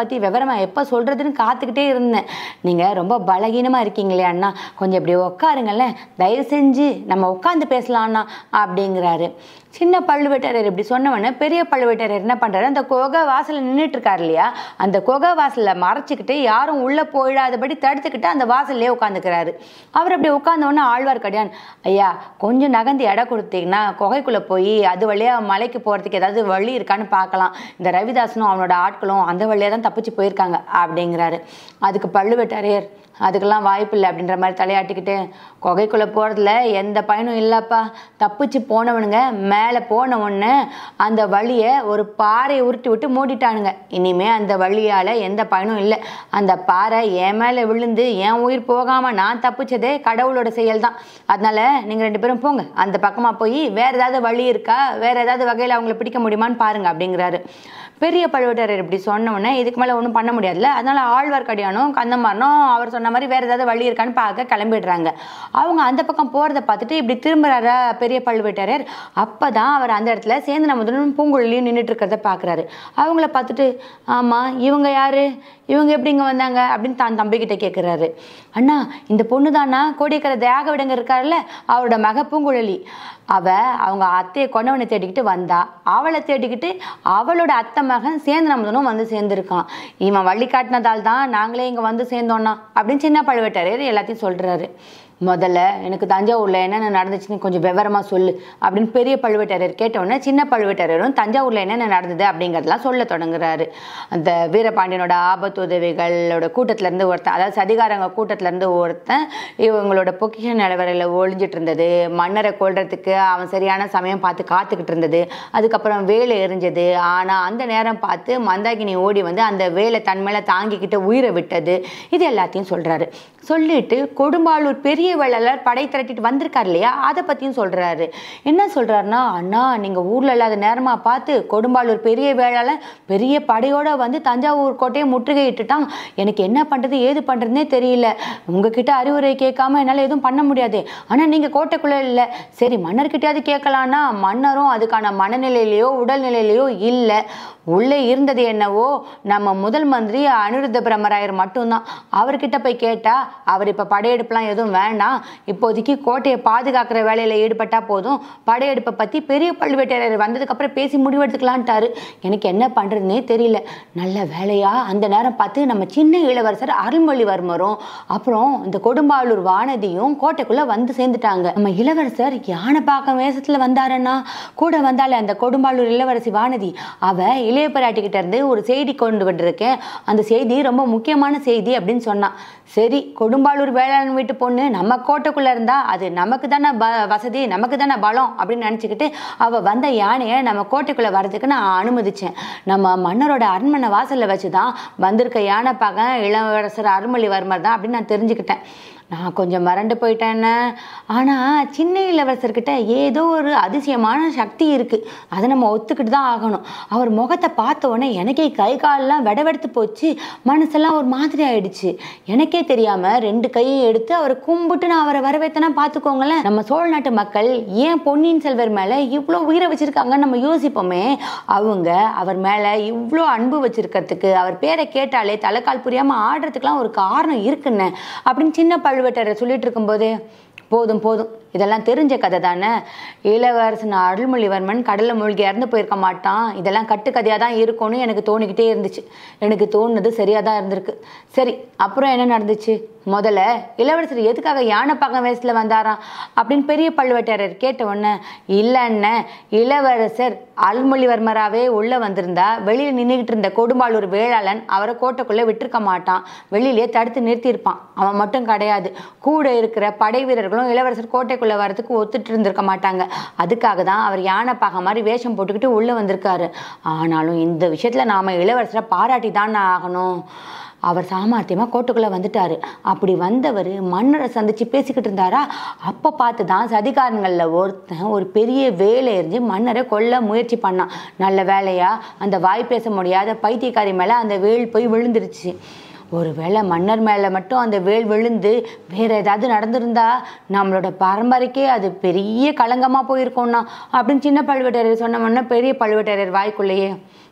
A: விவரமா எப்போ சொல்கிறதுன்னு காத்துக்கிட்டே இருந்தேன் நீங்கள் ரொம்ப பலகீனமாக இருக்கீங்களே அண்ணா கொஞ்சம் இப்படி உட்காருங்களேன் தயவு செஞ்சு நம்ம உட்காந்து பேசலாம் அண்ணா அப்படிங்கிறாரு சின்ன பழுவேட்டரையர் இப்படி சொன்னவொடனே பெரிய பழுவேட்டரையர் என்ன பண்ணுறாரு அந்த குகை வாசலில் நின்றுட்டு இருக்காரு இல்லையா அந்த குகை வாசலில் மறைச்சிக்கிட்டு யாரும் உள்ளே போயிடாதபடி தடுத்துக்கிட்டு அந்த வாசல்லே உட்காந்துக்கிறாரு அவர் அப்படி உட்காந்தவொடனே ஆழ்வார்க்கடியான் ஐயா கொஞ்சம் நகர்ந்து இடம் கொடுத்தீங்கன்னா குகைக்குள்ளே போய் அது வழியாக மலைக்கு போகிறதுக்கு ஏதாவது வழி இருக்கான்னு பார்க்கலாம் இந்த ரவிதாசனும் அவனோட ஆட்களும் அந்த வழியாக தான் தப்பிச்சு போயிருக்காங்க அப்படிங்கிறாரு அதுக்கு பழுவேட்டரையர் அதுக்கெல்லாம் வாய்ப்பு இல்லை அப்படின்ற மாதிரி தலையாட்டிக்கிட்டு குகைக்குள்ளே போகிறதுல எந்த பயனும் இல்லைப்பா தப்பிச்சு போனவனுங்க மேலே போன உடனே அந்த வழியை ஒரு பாறையை உருட்டி விட்டு மூடிட்டானுங்க இனிமே அந்த வழியால் எந்த பயனும் இல்லை அந்த பாறை என் மேலே விழுந்து என் உயிர் போகாமல் நான் தப்பிச்சதே கடவுளோட செயல் தான் அதனால நீங்கள் ரெண்டு பேரும் போங்க அந்த பக்கமாக போய் வேறு ஏதாவது வழி இருக்கா வேறு ஏதாவது வகையில் அவங்கள பிடிக்க முடியுமான்னு பாருங்க அப்படிங்கிறாரு பெரிய பழுவேட்டரையர் இப்படி சொன்ன உடனே இதுக்கு மேலே ஒன்றும் பண்ண முடியாதுல்ல அதனால ஆழ்வார்க்கடியானும் கந்தமாறனும் அவர் சொன்ன மாதிரி வேற ஏதாவது வழி இருக்கான்னு பார்க்க கிளம்பிடுறாங்க அவங்க அந்த பக்கம் போகிறத பார்த்துட்டு இப்படி திரும்புறாரா பெரிய பழுவேட்டரையர் அப்போ தான் அவர் அந்த இடத்துல சேந்தன முதலும் பூங்குழலியும் நின்றுட்டு இருக்கிறத பார்க்குறாரு அவங்கள பார்த்துட்டு ஆமாம் இவங்க யாரு இவங்க எப்படி இங்கே வந்தாங்க அப்படின்னு தான் தம்பிக்கிட்ட கேட்குறாரு அண்ணா இந்த பொண்ணு தானா கோடியக்கரை தியாக விடங்க இருக்காருல்ல அவரோட மக பூங்குழலி அவ அவங்க அத்தையை கொண்டவனை தேடிக்கிட்டு வந்தா அவளை தேடிக்கிட்டு அவளோட அத்தை மகன் சேந்தனமுதனும் வந்து சேர்ந்துருக்கான் இவன் வழி காட்டினதால் தான் நாங்களே இங்கே வந்து சேர்ந்தோன்னா அப்படின்னு சின்ன பழுவேட்டரையர் எல்லாத்தையும் சொல்கிறாரு முதல்ல எனக்கு தஞ்சாவூரில் என்னென்ன நடந்துச்சுன்னு கொஞ்சம் விவரமாக சொல்லு அப்படின்னு பெரிய பழுவேட்டரையர் கேட்டவுடனே சின்ன பழுவேட்டரையரும் தஞ்சாவூரில் என்னென்ன நடந்தது அப்படிங்கிறதெல்லாம் சொல்ல தொடங்குறாரு அந்த வீரபாண்டியனோட ஆபத்து உதவிகளோட கூட்டத்திலேருந்து ஒருத்தன் அதாவது சதிகாரங்க கூட்டத்திலேருந்து ஒருத்தன் இவங்களோட பொக்கிஷ நிலவரையில் ஒளிஞ்சிட்டு இருந்தது மன்னரை கொல்றதுக்கு அவன் சரியான சமயம் பார்த்து காத்துக்கிட்டு இருந்தது அதுக்கப்புறம் வேலை எரிஞ்சது ஆனால் அந்த நேரம் பார்த்து மந்தாகினி ஓடி வந்து அந்த வேலை தன் மேலே தாங்கிக்கிட்டு உயிரை விட்டது இது எல்லாத்தையும் சொல்கிறாரு சொல்லிட்டு கொடும்பாளூர் பெரிய வேளாளர் படை திரட்டிட்டு வந்திருக்கார் இல்லையா அதை பற்றியும் சொல்கிறாரு என்ன சொல்கிறாருன்னா அண்ணா நீங்கள் ஊரில் இல்லாத நேரமாக பார்த்து கொடும்பாளூர் பெரிய வேளாளர் பெரிய படையோட வந்து தஞ்சாவூர் கோட்டையை முற்றுகையிட்டுட்டான் எனக்கு என்ன பண்ணுறது ஏது பண்ணுறதுனே தெரியல உங்ககிட்ட அறிவுரை கேட்காம என்னால் எதுவும் பண்ண முடியாது ஆனால் நீங்கள் கோட்டைக்குள்ளே இல்லை சரி மன்னர்கிட்டயாவது கேட்கலான்னா மன்னரும் அதுக்கான மனநிலையிலையோ உடல்நிலையிலையோ இல்லை உள்ளே இருந்தது என்னவோ நம்ம முதல் மந்திரி அனிருத்த பிரம்மராயர் மட்டும்தான் அவர்கிட்ட போய் கேட்டா அவர் இப்போ படையெடுப்புலாம் எதுவும் வேண்டாம் இப்போதைக்கு கோட்டையை பாதுகாக்கிற வேலையில் ஈடுபட்டா போதும் படையெடுப்பை பற்றி பெரிய பழுவேட்டரையர் வந்ததுக்கப்புறம் பேசி முடிவெடுத்துக்கலான்ட்டாரு எனக்கு என்ன பண்ணுறதுனே தெரியல நல்ல வேலையா அந்த நேரம் பார்த்து நம்ம சின்ன இளவரசர் அருள்மொழிவர்மரும் அப்புறம் இந்த கொடும்பாளூர் வானதியும் கோட்டைக்குள்ளே வந்து சேர்ந்துட்டாங்க நம்ம இளவரசர் யானைப்பாக்கம் வேஷத்தில் வந்தாருன்னா கூட வந்தாலே அந்த கொடும்பாளூர் இளவரசி வானதி அவ இளைய பிராட்டிக்கிட்ட இருந்து ஒரு செய்தி கொண்டு வந்திருக்கேன் அந்த செய்தி ரொம்ப முக்கியமான செய்தி அப்படின்னு சொன்னான் சரி கொடும்பாளூர் வேளாண் வீட்டு பொண்ணு நம்ம கோட்டைக்குள்ள இருந்தா அது நமக்கு தானே ப வசதி நமக்கு தானே பலம் அப்படின்னு நினச்சிக்கிட்டு அவ வந்த யானையை நம்ம கோட்டைக்குள்ள வர்றதுக்கு நான் அனுமதிச்சேன் நம்ம மன்னரோட அரண்மனை வாசல்ல வச்சு தான் வந்திருக்க யானை பாகன் இளவரசர் அருள்மொழிவர்மர் தான் அப்படின்னு நான் தெரிஞ்சுக்கிட்டேன் நான் கொஞ்சம் மறண்டு போயிட்டேன்னு ஆனால் சின்ன இளவரசர்கிட்ட ஏதோ ஒரு அதிசயமான சக்தி இருக்குது அதை நம்ம ஒத்துக்கிட்டு தான் ஆகணும் அவர் முகத்தை பார்த்த உடனே எனக்கே கை காலெல்லாம் வெடவெடுத்து போச்சு மனசெல்லாம் ஒரு மாதிரி ஆயிடுச்சு எனக்கே தெரியாமல் ரெண்டு கையும் எடுத்து அவரை கும்பிட்டு நான் அவரை வரவேத்தனா பார்த்துக்கோங்களேன் நம்ம சோழ நாட்டு மக்கள் ஏன் பொன்னியின் செல்வர் மேலே இவ்வளோ உயிரை வச்சுருக்காங்கன்னு நம்ம யோசிப்போமே அவங்க அவர் மேலே இவ்வளோ அன்பு வச்சிருக்கிறதுக்கு அவர் பேரை கேட்டாலே தலைக்கால் புரியாமல் ஆடுறதுக்கெலாம் ஒரு காரணம் இருக்குன்னு அப்படின்னு சின்ன பழுவேட்டரை சொல்லிட்டு இருக்கும்போதே போதும் போதும் இதெல்லாம் தெரிஞ்ச கதை தானே இளவரசன் அருள்மொழிவர்மன் கடலில் மூழ்கி இறந்து போயிருக்க மாட்டான் இதெல்லாம் கட்டுக்கதையாக தான் இருக்கும்னு எனக்கு தோணிக்கிட்டே இருந்துச்சு எனக்கு தோணுனது சரியாக தான் இருந்திருக்கு சரி அப்புறம் என்ன நடந்துச்சு முதல்ல இளவரசர் எதுக்காக யானை பக்கம் வயசில் வந்தாராம் அப்படின்னு பெரிய பழுவேட்டரையர் கேட்ட உடனே இல்லைன்னு இளவரசர் அருள்மொழிவர்மராகவே உள்ளே வந்திருந்தா வெளியில் நின்றுக்கிட்டு இருந்த கொடும்பாளூர் வேளாளன் அவரை கோட்டைக்குள்ளே விட்டுருக்க மாட்டான் வெளியிலே தடுத்து நிறுத்தியிருப்பான் அவன் மட்டும் கிடையாது கூட இருக்கிற படை வீரர்களும் இளவரசர் கோட்டைக்குள்ளே வரதுக்கு ஒத்துட்டு இருந்திருக்க மாட்டாங்க அதுக்காக தான் அவர் யானை பாக மாதிரி வேஷம் போட்டுக்கிட்டு உள்ளே வந்திருக்காரு ஆனாலும் இந்த விஷயத்தில் நாம் இளவரசரை பாராட்டி தான் ஆகணும் அவர் சாமர்த்தியமாக கோட்டுக்குள்ளே வந்துட்டாரு அப்படி வந்தவர் மன்னரை சந்திச்சு பேசிக்கிட்டு இருந்தாரா அப்போ பார்த்து தான் சதிகாரங்களில் ஒருத்தன் ஒரு பெரிய வேலை எறிஞ்சு மன்னரை கொல்ல முயற்சி பண்ணான் நல்ல வேலையா அந்த வாய் பேச முடியாத பைத்தியக்காரி மேலே அந்த வேல் போய் விழுந்துருச்சு ஒருவேளை மன்னர் மேலே மட்டும் அந்த வேல் விழுந்து வேற ஏதாவது நடந்திருந்தா நம்மளோட பரம்பரைக்கே அது பெரிய களங்கமாக போயிருக்கோம்னா அப்படின்னு சின்ன பழுவேட்டரையர் சொன்ன உடனே பெரிய பழுவேட்டரையர் வாய்க்குள்ளேயே ம்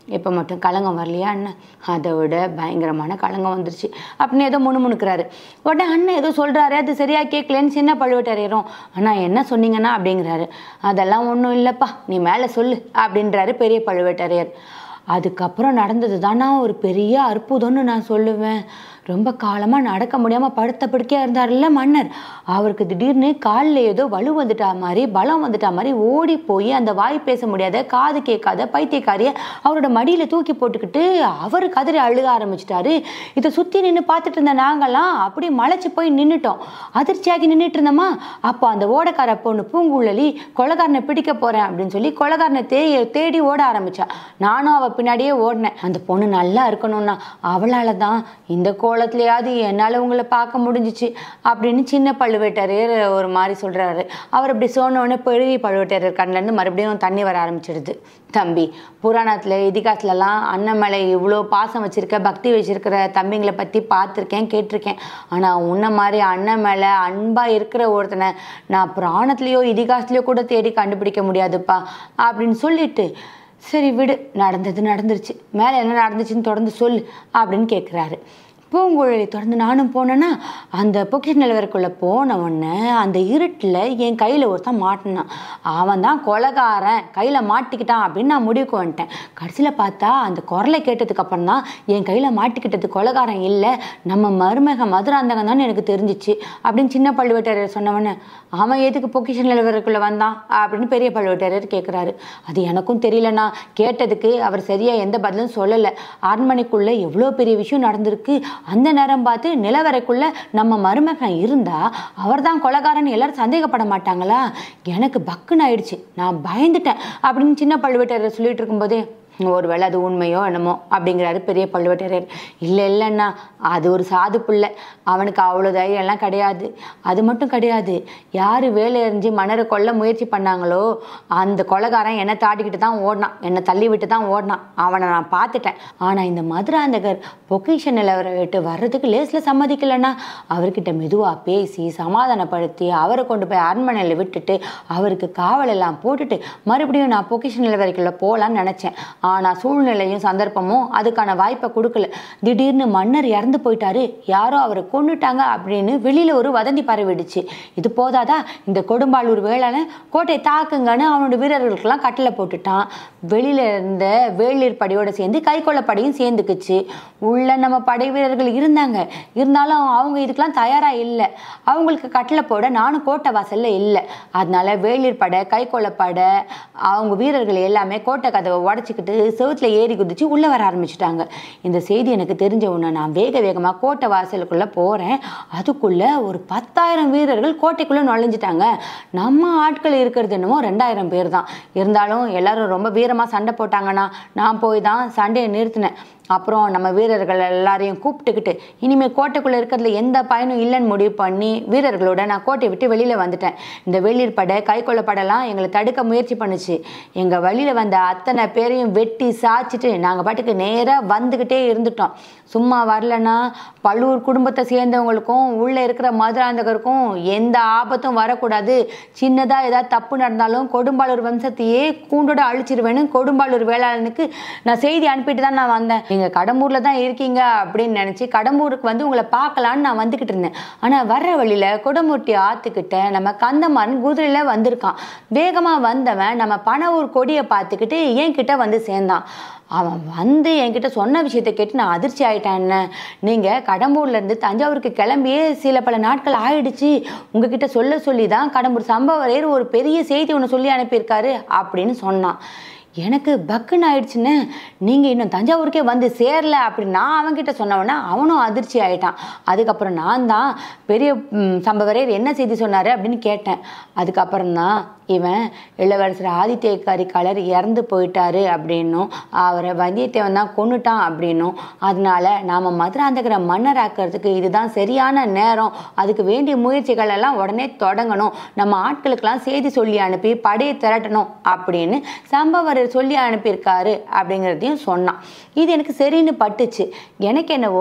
A: இப்போ மட்டும் கலங்கம் வரலையா அண்ணன் அதை விட பயங்கரமான கலங்கம் வந்துருச்சு அப்படின்னு ஏதோ முணுமுணுக்கிறாரு உடனே அண்ணன் ஏதோ சொல்கிறாரு அது சரியாக கேட்கலன்னு சின்ன பழுவேட்டரையரும் அண்ணா என்ன சொன்னீங்கன்னா அப்படிங்கிறாரு அதெல்லாம் ஒன்றும் இல்லைப்பா நீ மேலே சொல்லு அப்படின்றாரு பெரிய பழுவேட்டரையர் அதுக்கப்புறம் நடந்தது தானா ஒரு பெரிய அற்புதம்னு நான் சொல்லுவேன் ரொம்ப காலமாக நடக்க முடியாமல் படுத்த படுக்கையாக இருந்தார்ல மன்னர் அவருக்கு திடீர்னு காலில் ஏதோ வலு வந்துட்டா மாதிரி பலம் வந்துட்டா மாதிரி ஓடி போய் அந்த வாய் பேச முடியாத காது கேட்காத பைத்தியக்காரிய அவரோட மடியில் தூக்கி போட்டுக்கிட்டு அவர் கதறி அழுக ஆரம்பிச்சிட்டாரு இதை சுற்றி நின்று பார்த்துட்டு இருந்த நாங்கெல்லாம் அப்படி மலைச்சு போய் நின்றுட்டோம் அதிர்ச்சியாகி நின்றுட்டு இருந்தோமா அப்போ அந்த ஓடக்கார பொண்ணு பூங்குழலி கொலகாரனை பிடிக்க போகிறேன் அப்படின்னு சொல்லி கொலகாரனை தே தேடி ஓட ஆரம்பிச்சா நானும் அவள் பின்னாடியே ஓடினேன் அந்த பொண்ணு நல்லா இருக்கணும்னா அவளால் தான் இந்த கோலத்துலையாவது என்னால் உங்களை பார்க்க முடிஞ்சிச்சு அப்படின்னு சின்ன பழுவேட்டரையர் ஒரு மாதிரி சொல்கிறாரு அவர் இப்படி சொன்னோடனே பெரிய பழுவேட்டரையர் கண்ணிலேருந்து மறுபடியும் தண்ணி வர ஆரம்பிச்சிடுது தம்பி புராணத்தில் இதிகாசத்துலலாம் அண்ணன் மேலே இவ்வளோ பாசம் வச்சுருக்க பக்தி வச்சுருக்கிற தம்பிங்களை பற்றி பார்த்துருக்கேன் கேட்டிருக்கேன் ஆனால் உன்ன மாதிரி அண்ணன் மேலே அன்பாக இருக்கிற ஒருத்தனை நான் புராணத்துலேயோ இதிகாசத்துலேயோ கூட தேடி கண்டுபிடிக்க முடியாதுப்பா அப்படின்னு சொல்லிட்டு சரி விடு நடந்தது நடந்துருச்சு மேலே என்ன நடந்துச்சுன்னு தொடர்ந்து சொல்லு அப்படின்னு கேட்குறாரு பூங்குழலி தொடர்ந்து நானும் போனேன்னா அந்த பொக்கிஷ நிலவரக்குள்ளே போன உடனே அந்த இருட்டில் என் கையில் ஒருத்தன் மாட்டினான் அவன் தான் கொலகாரன் கையில் மாட்டிக்கிட்டான் அப்படின்னு நான் முடிவுக்கு வந்துட்டேன் கடைசியில் பார்த்தா அந்த குரலை கேட்டதுக்கு அப்புறம் தான் என் கையில் மாட்டிக்கிட்டது கொலகாரன் இல்லை நம்ம மருமக மதுராந்தகம் தான் எனக்கு தெரிஞ்சிச்சு அப்படின்னு சின்ன பழுவேட்டரையர் சொன்னவொடனே அவன் எதுக்கு பொக்கிஷ நிலவரக்குள்ளே வந்தான் அப்படின்னு பெரிய பழுவேட்டரையர் கேட்குறாரு அது எனக்கும் தெரியலண்ணா கேட்டதுக்கு அவர் சரியாக எந்த பதிலும் சொல்லலை அரண்மனைக்குள்ளே எவ்வளோ பெரிய விஷயம் நடந்திருக்கு அந்த நேரம் பார்த்து நிலவரைக்குள்ள நம்ம மருமகன் இருந்தா அவர்தான் கொலகாரன் எல்லாரும் சந்தேகப்பட மாட்டாங்களா எனக்கு பக்குன்னு ஆயிடுச்சு நான் பயந்துட்டேன் அப்படின்னு சின்ன பழுவேட்டரையர் சொல்லிட்டு இருக்கும்போதே ஒருவேளை அது உண்மையோ என்னமோ அப்படிங்கிறாரு பெரிய பழுவேட்டரையர் இல்லை இல்லைண்ணா அது ஒரு சாது பிள்ளை அவனுக்கு அவ்வளோ தைரியம்லாம் கிடையாது அது மட்டும் கிடையாது யார் வேலை எறிஞ்சு மன்னரை கொல்ல முயற்சி பண்ணாங்களோ அந்த கொலகாரன் என்னை தாட்டிக்கிட்டு தான் ஓடினான் என்னை தள்ளி விட்டு தான் ஓடினான் அவனை நான் பார்த்துட்டேன் ஆனால் இந்த மதுராந்தகர் பொக்கிஷ நிலவரை விட்டு வர்றதுக்கு லேஸில் சம்மதிக்கலைன்னா அவர்கிட்ட மெதுவாக பேசி சமாதானப்படுத்தி அவரை கொண்டு போய் அரண்மனையில் விட்டுட்டு அவருக்கு காவல் எல்லாம் போட்டுட்டு மறுபடியும் நான் பொக்கிஷ நிலவரைக்குள்ளே போகலான்னு நினச்சேன் ஆனால் சூழ்நிலையும் சந்தர்ப்பமும் அதுக்கான வாய்ப்பை கொடுக்கல திடீர்னு மன்னர் இறந்து போயிட்டாரு யாரோ அவரை கொண்டுட்டாங்க அப்படின்னு வெளியில் ஒரு வதந்தி பரவிடுச்சு இது போதாதா இந்த கொடும்பாளூர் வேளாளன் கோட்டை தாக்குங்கன்னு அவனோட வீரர்களுக்கெல்லாம் கட்டளை போட்டுட்டான் வெளியில இருந்த வேளிர் படையோட சேர்ந்து கைக்கொள்ள படையும் சேர்ந்துக்குச்சு உள்ள நம்ம படை வீரர்கள் இருந்தாங்க இருந்தாலும் அவங்க இதுக்கெல்லாம் தயாராக இல்லை அவங்களுக்கு கட்டளை போட நானும் கோட்டை வாசல்ல இல்லை அதனால வேளிர் படை கைக்கொள்ள படை அவங்க வீரர்கள் எல்லாமே கோட்டை கதவை உடச்சிக்கிட்டு செவுத்துல ஏறி குதிச்சு உள்ளே வர ஆரம்பிச்சிட்டாங்க இந்த செய்தி எனக்கு தெரிஞ்ச உடனே நான் வேக வேகமாக கோட்டை வாசலுக்குள்ளே போகிறேன் அதுக்குள்ளே ஒரு பத்தாயிரம் வீரர்கள் கோட்டைக்குள்ளே நுழைஞ்சிட்டாங்க நம்ம ஆட்கள் இருக்கிறது என்னமோ ரெண்டாயிரம் பேர் தான் இருந்தாலும் எல்லாரும் ரொம்ப வீரமாக சண்டை போட்டாங்கன்னா நான் போய் தான் சண்டையை நிறுத்தினேன் அப்புறம் நம்ம வீரர்கள் எல்லாரையும் கூப்பிட்டுக்கிட்டு இனிமேல் கோட்டைக்குள்ளே இருக்கிறதுல எந்த பயனும் இல்லைன்னு முடிவு பண்ணி வீரர்களோட நான் கோட்டையை விட்டு வெளியில் வந்துட்டேன் இந்த வெளிர் படை கைக்கொள்ள படைலாம் எங்களை தடுக்க முயற்சி பண்ணுச்சு எங்கள் வழியில் வந்த அத்தனை பேரையும் வெட்டி சாய்ச்சிட்டு நாங்கள் பாட்டுக்கு நேராக வந்துக்கிட்டே இருந்துட்டோம் சும்மா வரலன்னா பழுவூர் குடும்பத்தை சேர்ந்தவங்களுக்கும் உள்ளே இருக்கிற மதுராந்தகருக்கும் எந்த ஆபத்தும் வரக்கூடாது சின்னதாக ஏதாவது தப்பு நடந்தாலும் கொடும்பாளூர் வம்சத்தையே கூண்டோட அழிச்சிருவேன்னு கொடும்பாளூர் வேளாளனுக்கு நான் செய்தி அனுப்பிட்டு தான் நான் வந்தேன் நீங்கள் கடம்பூரில் தான் இருக்கீங்க அப்படின்னு நினச்சி கடம்பூருக்கு வந்து உங்களை பார்க்கலான்னு நான் வந்துக்கிட்டு இருந்தேன் ஆனால் வர்ற வழியில் குடமூர்த்தி ஆற்றுக்கிட்ட நம்ம கந்தமாறன் குதிரையில் வந்திருக்கான் வேகமாக வந்தவன் நம்ம பனவூர் கொடியை பார்த்துக்கிட்டு என் கிட்ட வந்து சேர்ந்தான் அவன் வந்து என்கிட்ட சொன்ன விஷயத்தை கேட்டு நான் அதிர்ச்சி ஆயிட்டேன் என்ன நீங்கள் கடம்பூர்லேருந்து தஞ்சாவூருக்கு கிளம்பியே சில பல நாட்கள் ஆயிடுச்சு உங்ககிட்ட சொல்ல சொல்லி தான் கடம்பூர் சம்பவரையர் ஒரு பெரிய செய்தி ஒன்று சொல்லி அனுப்பியிருக்காரு அப்படின்னு சொன்னான் எனக்கு பக்குன்னு ஆயிடுச்சுன்னு நீங்கள் இன்னும் தஞ்சாவூருக்கே வந்து சேரல அப்படின்னு நான் அவன்கிட்ட சொன்னவொன்னே அவனும் அதிர்ச்சி ஆயிட்டான் அதுக்கப்புறம் நான் தான் பெரிய ம், சம்பவரையர் என்ன செய்தி சொன்னார் அப்படின்னு கேட்டேன் அதுக்கப்புறம் தான் இவன் இளவரசர் ஆதித்ய கரிகாலர் இறந்து போயிட்டாரு அப்படின்னும் அவரை வந்தியத்தேவன் தான் கொன்னுட்டான் அப்படின்னும் அதனால நாம் மதுராந்தகரை மன்னராக்கிறதுக்கு இதுதான் சரியான நேரம் அதுக்கு வேண்டிய முயற்சிகள் எல்லாம் உடனே தொடங்கணும் நம்ம ஆட்களுக்கெல்லாம் செய்தி சொல்லி அனுப்பி படையை திரட்டணும் அப்படின்னு சம்பவரர் சொல்லி அனுப்பியிருக்காரு அப்படிங்கிறதையும் சொன்னான் இது எனக்கு சரின்னு பட்டுச்சு எனக்கு என்னவோ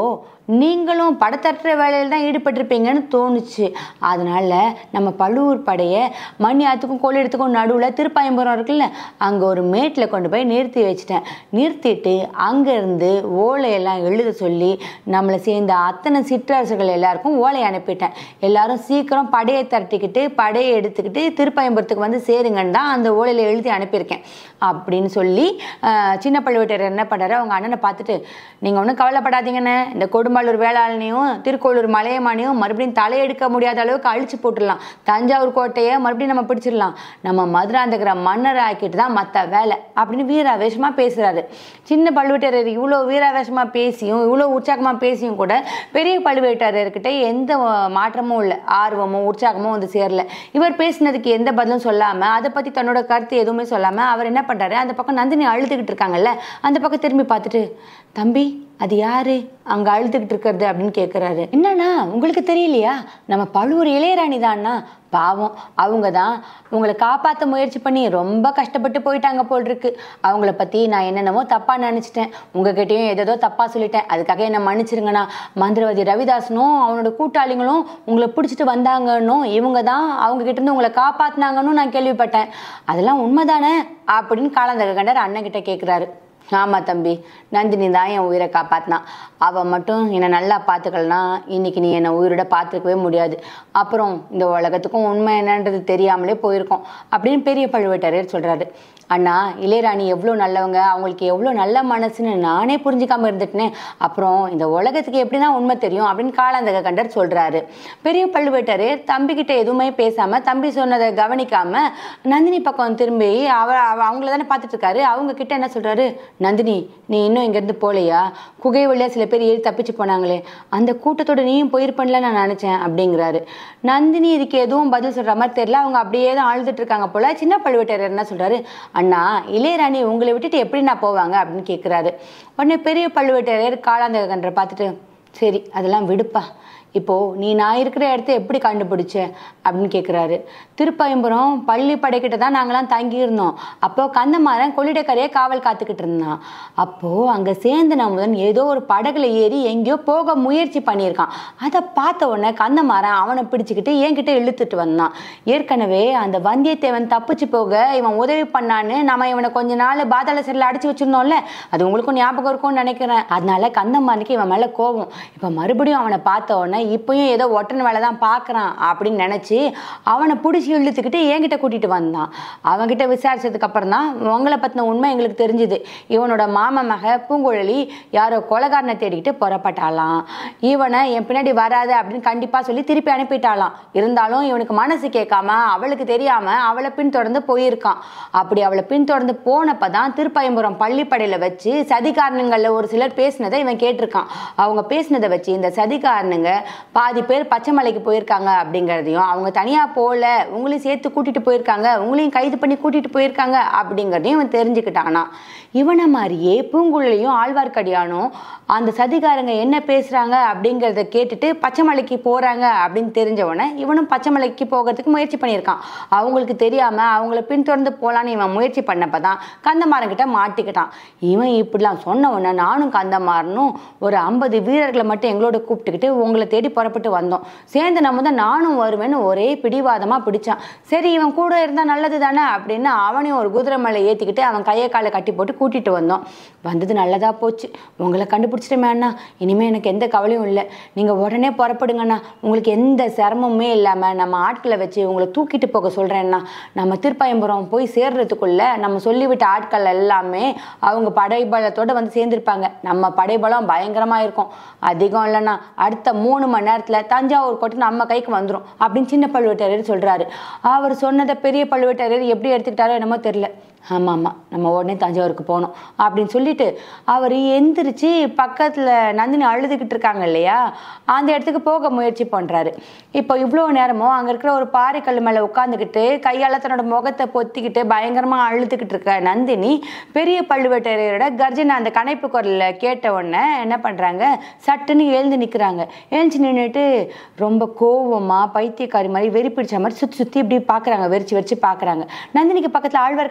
A: நீங்களும் படத்தட்டுற வேலையில் தான் ஈடுபட்டிருப்பீங்கன்னு தோணுச்சு அதனால நம்ம பழுவூர் படையை மணி ஆத்துக்கும் கொள்ளிடத்துக்கும் நடுவில் திருப்பாயம்புரம் இருக்குல்ல அங்கே ஒரு மேட்டில் கொண்டு போய் நிறுத்தி வச்சிட்டேன் நிறுத்திட்டு அங்கேருந்து ஓலையெல்லாம் எழுத சொல்லி நம்மளை சேர்ந்த அத்தனை சிற்றரசுகள் எல்லாருக்கும் ஓலை அனுப்பிட்டேன் எல்லாரும் சீக்கிரம் படையை திரட்டிக்கிட்டு படையை எடுத்துக்கிட்டு திருப்பயம்புரத்துக்கு வந்து சேருங்கன்னு தான் அந்த ஓலையில் எழுதி அனுப்பியிருக்கேன் அப்படின்னு சொல்லி ஆஹ், சின்ன பழுவேட்டர் என்ன பண்ணுறாரு அவங்க அண்ணனை பார்த்துட்டு நீங்கள் ஒன்றும் கவலைப்படாதீங்கண்ணே இந்த கொடும்பாளூர் வேளாளனையும் திருக்கோளூர் மலையமானையும் மறுபடியும் தலையெடுக்க முடியாத அளவுக்கு அழிச்சு போட்டுடலாம் தஞ்சாவூர் கோட்டையை மறுபடியும் நம்ம பிடிச்சிடலாம் நம்ம மதுராந்தகர மன்னர் ஆக்கிட்டு தான் மற்ற வேலை அப்படின்னு வீராவேசமாக பேசுகிறாரு சின்ன பழுவேட்டரர் இவ்வளோ வீராவேசமாக பேசியும் இவ்வளோ உற்சாகமாக பேசியும் கூட பெரிய பழுவேட்டரர்கிட்ட எந்த அஹ், மாற்றமும் இல்லை ஆர்வமோ உற்சாகமோ வந்து சேரல இவர் பேசினதுக்கு எந்த பதிலும் சொல்லாமல் அதை பற்றி தன்னோட கருத்து எதுவுமே சொல்லாமல் அவர் என்ன பண்ணுறாரு அந்த பக்கம் நந்தினி அழுதுகிட்டு இருக்காங்கல்ல அந்த பக்கம் திரும்பி பார்த்துட்டு தம்பி அது யாரு அங்கே அழுதுகிட்டு இருக்கிறது அப்படின்னு கேட்குறாரு என்னண்ணா உங்களுக்கு தெரியலையா நம்ம பழுவூர் இளையராணி தான்னா பாவம் அவங்க தான் உங்களை காப்பாற்ற முயற்சி பண்ணி ரொம்ப கஷ்டப்பட்டு போயிட்டாங்க போல் இருக்கு அவங்கள பற்றி நான் என்னென்னமோ தப்பாக நினச்சிட்டேன் உங்ககிட்டயும் ஏதேதோ தப்பாக சொல்லிட்டேன் அதுக்காக என்னை மன்னிச்சிருங்கண்ணா மந்திரவாதி ரவிதாசனும் அவனோட கூட்டாளிகளும் உங்களை பிடிச்சிட்டு வந்தாங்கன்னும் இவங்க தான் அவங்க கிட்ட இருந்து உங்களை காப்பாற்றினாங்கன்னு நான் கேள்விப்பட்டேன் அதெல்லாம் உண்மைதானே அப்படின்னு காலந்தக கண்டர் அண்ணன் கிட்ட கேட்குறாரு ஆமாம் தம்பி நந்தினி தான் என் உயிரை காப்பாத்தினான் அவள் மட்டும் என்னை நல்லா பார்த்துக்கலனா இன்னைக்கு நீ என்னை உயிரோட பார்த்துருக்கவே முடியாது அப்புறம் இந்த உலகத்துக்கும் உண்மை என்னன்றது தெரியாமலே போயிருக்கோம் அப்படின்னு பெரிய பழுவேட்டரையர் சொல்கிறாரு அண்ணா இளையராணி எவ்வளோ நல்லவங்க அவங்களுக்கு எவ்வளோ நல்ல மனசுன்னு நானே புரிஞ்சுக்காம இருந்துட்டேனே அப்புறம் இந்த உலகத்துக்கு எப்படின்னா உண்மை தெரியும் அப்படின்னு காலாந்தக கண்டர் சொல்கிறாரு பெரிய பழுவேட்டரையர் தம்பிக்கிட்ட எதுவுமே பேசாமல் தம்பி சொன்னதை கவனிக்காம நந்தினி பக்கம் திரும்பி அவ அவ- அவங்கள தானே பார்த்துட்டு இருக்காரு அவங்க கிட்ட என்ன சொல்றாரு நந்தினி நீ இன்னும் இங்கேருந்து போகலையா குகை வழியா சில பேர் ஏறி தப்பிச்சு போனாங்களே அந்த கூட்டத்தோட நீயும் போயிருப்பேன்ல நான் நினச்சேன் அப்படிங்கிறாரு நந்தினி இதுக்கு எதுவும் பதில் சொல்ற மாதிரி தெரியல அவங்க அப்படியே தான் அழுதுட்டு இருக்காங்க போல சின்ன பழுவேட்டரையர் என்ன சொல்றாரு அண்ணா இளையராணி உங்களை விட்டுட்டு எப்படி நான் போவாங்க அப்படின்னு கேட்குறாரு உடனே பெரிய பழுவேட்டரையர் காலாந்தக கண்டரை பார்த்துட்டு சரி அதெல்லாம் விடுப்பா இப்போ நீ நான் இருக்கிற இடத்த எப்படி கண்டுபிடிச்ச அப்படின்னு கேட்குறாரு திருப்பயம்புரம் பள்ளி படைக்கிட்ட தான் நாங்களாம் தங்கியிருந்தோம் அப்போ கந்தமாறன் கொள்ளிடக்கரையை காவல் காத்துக்கிட்டு இருந்தான் அப்போ அங்கே சேர்ந்து நமுதன் ஏதோ ஒரு படகுல ஏறி எங்கேயோ போக முயற்சி பண்ணியிருக்கான் அதை பார்த்த உடனே கந்தமாறன் அவனை பிடிச்சிக்கிட்டு என்கிட்ட இழுத்துட்டு வந்தான் ஏற்கனவே அந்த வந்தியத்தேவன் தப்பிச்சு போக இவன் உதவி பண்ணான்னு நம்ம இவனை கொஞ்ச நாள் பாதாள சிறையில் அடைச்சி வச்சிருந்தோம்ல அது உங்களுக்கும் ஞாபகம் இருக்கும்னு நினைக்கிறேன் அதனால கந்தமாறனுக்கு இவன் மேலே கோபம் இப்போ மறுபடியும் அவனை பார்த்த உடனே இப்பயும் ஏதோ ஒட்டன வேலை தான் பார்க்குறான் அப்படின்னு நினச்சி அவனை பிடிச்சி இழுத்துக்கிட்டு என்கிட்ட கூட்டிகிட்டு வந்தான் அவன்கிட்ட விசாரிச்சதுக்கு அப்புறம் தான் உங்களை பற்றின உண்மை எங்களுக்கு தெரிஞ்சுது இவனோட மாமன் மக பூங்குழலி யாரோ கொலகாரனை தேடிக்கிட்டு புறப்பட்டாளாம் இவனை என் பின்னாடி வராத அப்படின்னு கண்டிப்பாக சொல்லி திருப்பி அனுப்பிட்டாளாம் இருந்தாலும் இவனுக்கு மனசு கேட்காம அவளுக்கு தெரியாம அவளை பின்தொடர்ந்து போயிருக்கான் அப்படி அவளை பின்தொடர்ந்து போனப்ப தான் திருப்பயம்புரம் பள்ளிப்படையில வச்சு சதிகாரணங்கள்ல ஒரு சிலர் பேசினதை இவன் கேட்டிருக்கான் அவங்க பேசினதை வச்சு இந்த சதிகாரனுங்க பாதி பேர் பச்சைமலைக்கு போயிருக்காங்க அப்படிங்கிறதையும் அவங்க தனியா போல உங்களையும் சேர்த்து கூட்டிட்டு போயிருக்காங்க உங்களையும் கைது பண்ணி கூட்டிட்டு போயிருக்காங்க அப்படிங்கிறதையும் இவன் தெரிஞ்சுக்கிட்டானா இவனை மாதிரியே பூங்குழலியும் ஆழ்வார்க்கடியானும் அந்த சதிகாரங்க என்ன பேசுறாங்க அப்படிங்கிறத கேட்டுட்டு பச்சைமலைக்கு போறாங்க அப்படின்னு தெரிஞ்சவன இவனும் பச்சைமலைக்கு போகிறதுக்கு முயற்சி பண்ணியிருக்கான் அவங்களுக்கு தெரியாம அவங்கள பின்தொடர்ந்து போலான்னு இவன் முயற்சி பண்ணப்பதான் கந்தமாறன் கிட்ட மாட்டிக்கிட்டான் இவன் இப்படிலாம் சொன்ன உடனே நானும் கந்தமாறனும் ஒரு ஐம்பது வீரர்களை மட்டும் எங்களோட கூப்பிட்டுக்கிட்டு உங்களை தேடி புறப்பட்டு வந்தோம் சேர்ந்து நம்ம தான் நானும் வருவேன்னு ஒரே பிடிவாதமா பிடிச்சான் சரி இவன் கூட இருந்தா நல்லது தானே அப்படின்னு அவனையும் ஒரு குதிரை மேலே ஏத்திக்கிட்டு அவன் கையை காலை கட்டி போட்டு கூட்டிட்டு வந்தோம் வந்தது நல்லதா போச்சு உங்களை கண்டுபிடிச்சிட்டமே அண்ணா இனிமே எனக்கு எந்த கவலையும் இல்லை நீங்க உடனே புறப்படுங்கண்ணா உங்களுக்கு எந்த சிரமமுமே இல்லாம நம்ம ஆட்களை வச்சு உங்களை தூக்கிட்டு போக சொல்றேன்னா நம்ம திருப்பயம்புரம் போய் சேர்றதுக்குள்ள நம்ம சொல்லிவிட்ட ஆட்கள் எல்லாமே அவங்க படைபலத்தோட வந்து சேர்ந்திருப்பாங்க நம்ம படைபலம் பயங்கரமா இருக்கும் அதிகம் இல்லைன்னா அடுத்த மூணு மணி நேரத்துல தஞ்சாவூர் கோட்டை நம்ம கைக்கு வந்துரும் அப்படின்னு சின்ன பழுவேட்டரையர் சொல்றாரு அவர் சொன்னதை பெரிய பழுவேட்டரையர் எப்படி எடுத்துக்கிட்டாரோ என்னமோ தெரியல ஆமாம் ஆமாம் நம்ம உடனே தஞ்சாவூருக்கு போகணும் அப்படின்னு சொல்லிட்டு அவர் எந்திரிச்சு பக்கத்தில் நந்தினி அழுதுகிட்டு இருக்காங்க இல்லையா அந்த இடத்துக்கு போக முயற்சி பண்ணுறாரு இப்போ இவ்வளோ நேரமும் அங்கே இருக்கிற ஒரு பாறைக்கல் மேலே உட்காந்துக்கிட்டு கையால் தன்னோட முகத்தை பொத்திக்கிட்டு பயங்கரமாக அழுதுகிட்டு இருக்க நந்தினி பெரிய பழுவேட்டரையரோட கர்ஜனை அந்த கணைப்பு குரலில் கேட்ட உடனே என்ன பண்ணுறாங்க சட்டுன்னு எழுந்து நிற்கிறாங்க எழுந்து நின்றுட்டு ரொம்ப கோவமாக பைத்தியக்காரி மாதிரி வெறி பிடிச்ச மாதிரி சுற்றி சுற்றி இப்படி பார்க்குறாங்க வெறிச்சு வெறிச்சு பார்க்குறாங்க நந்தினிக்கு பக்கத்தில் ஆழ்வார்க்கடியான் நிற்கிறாரு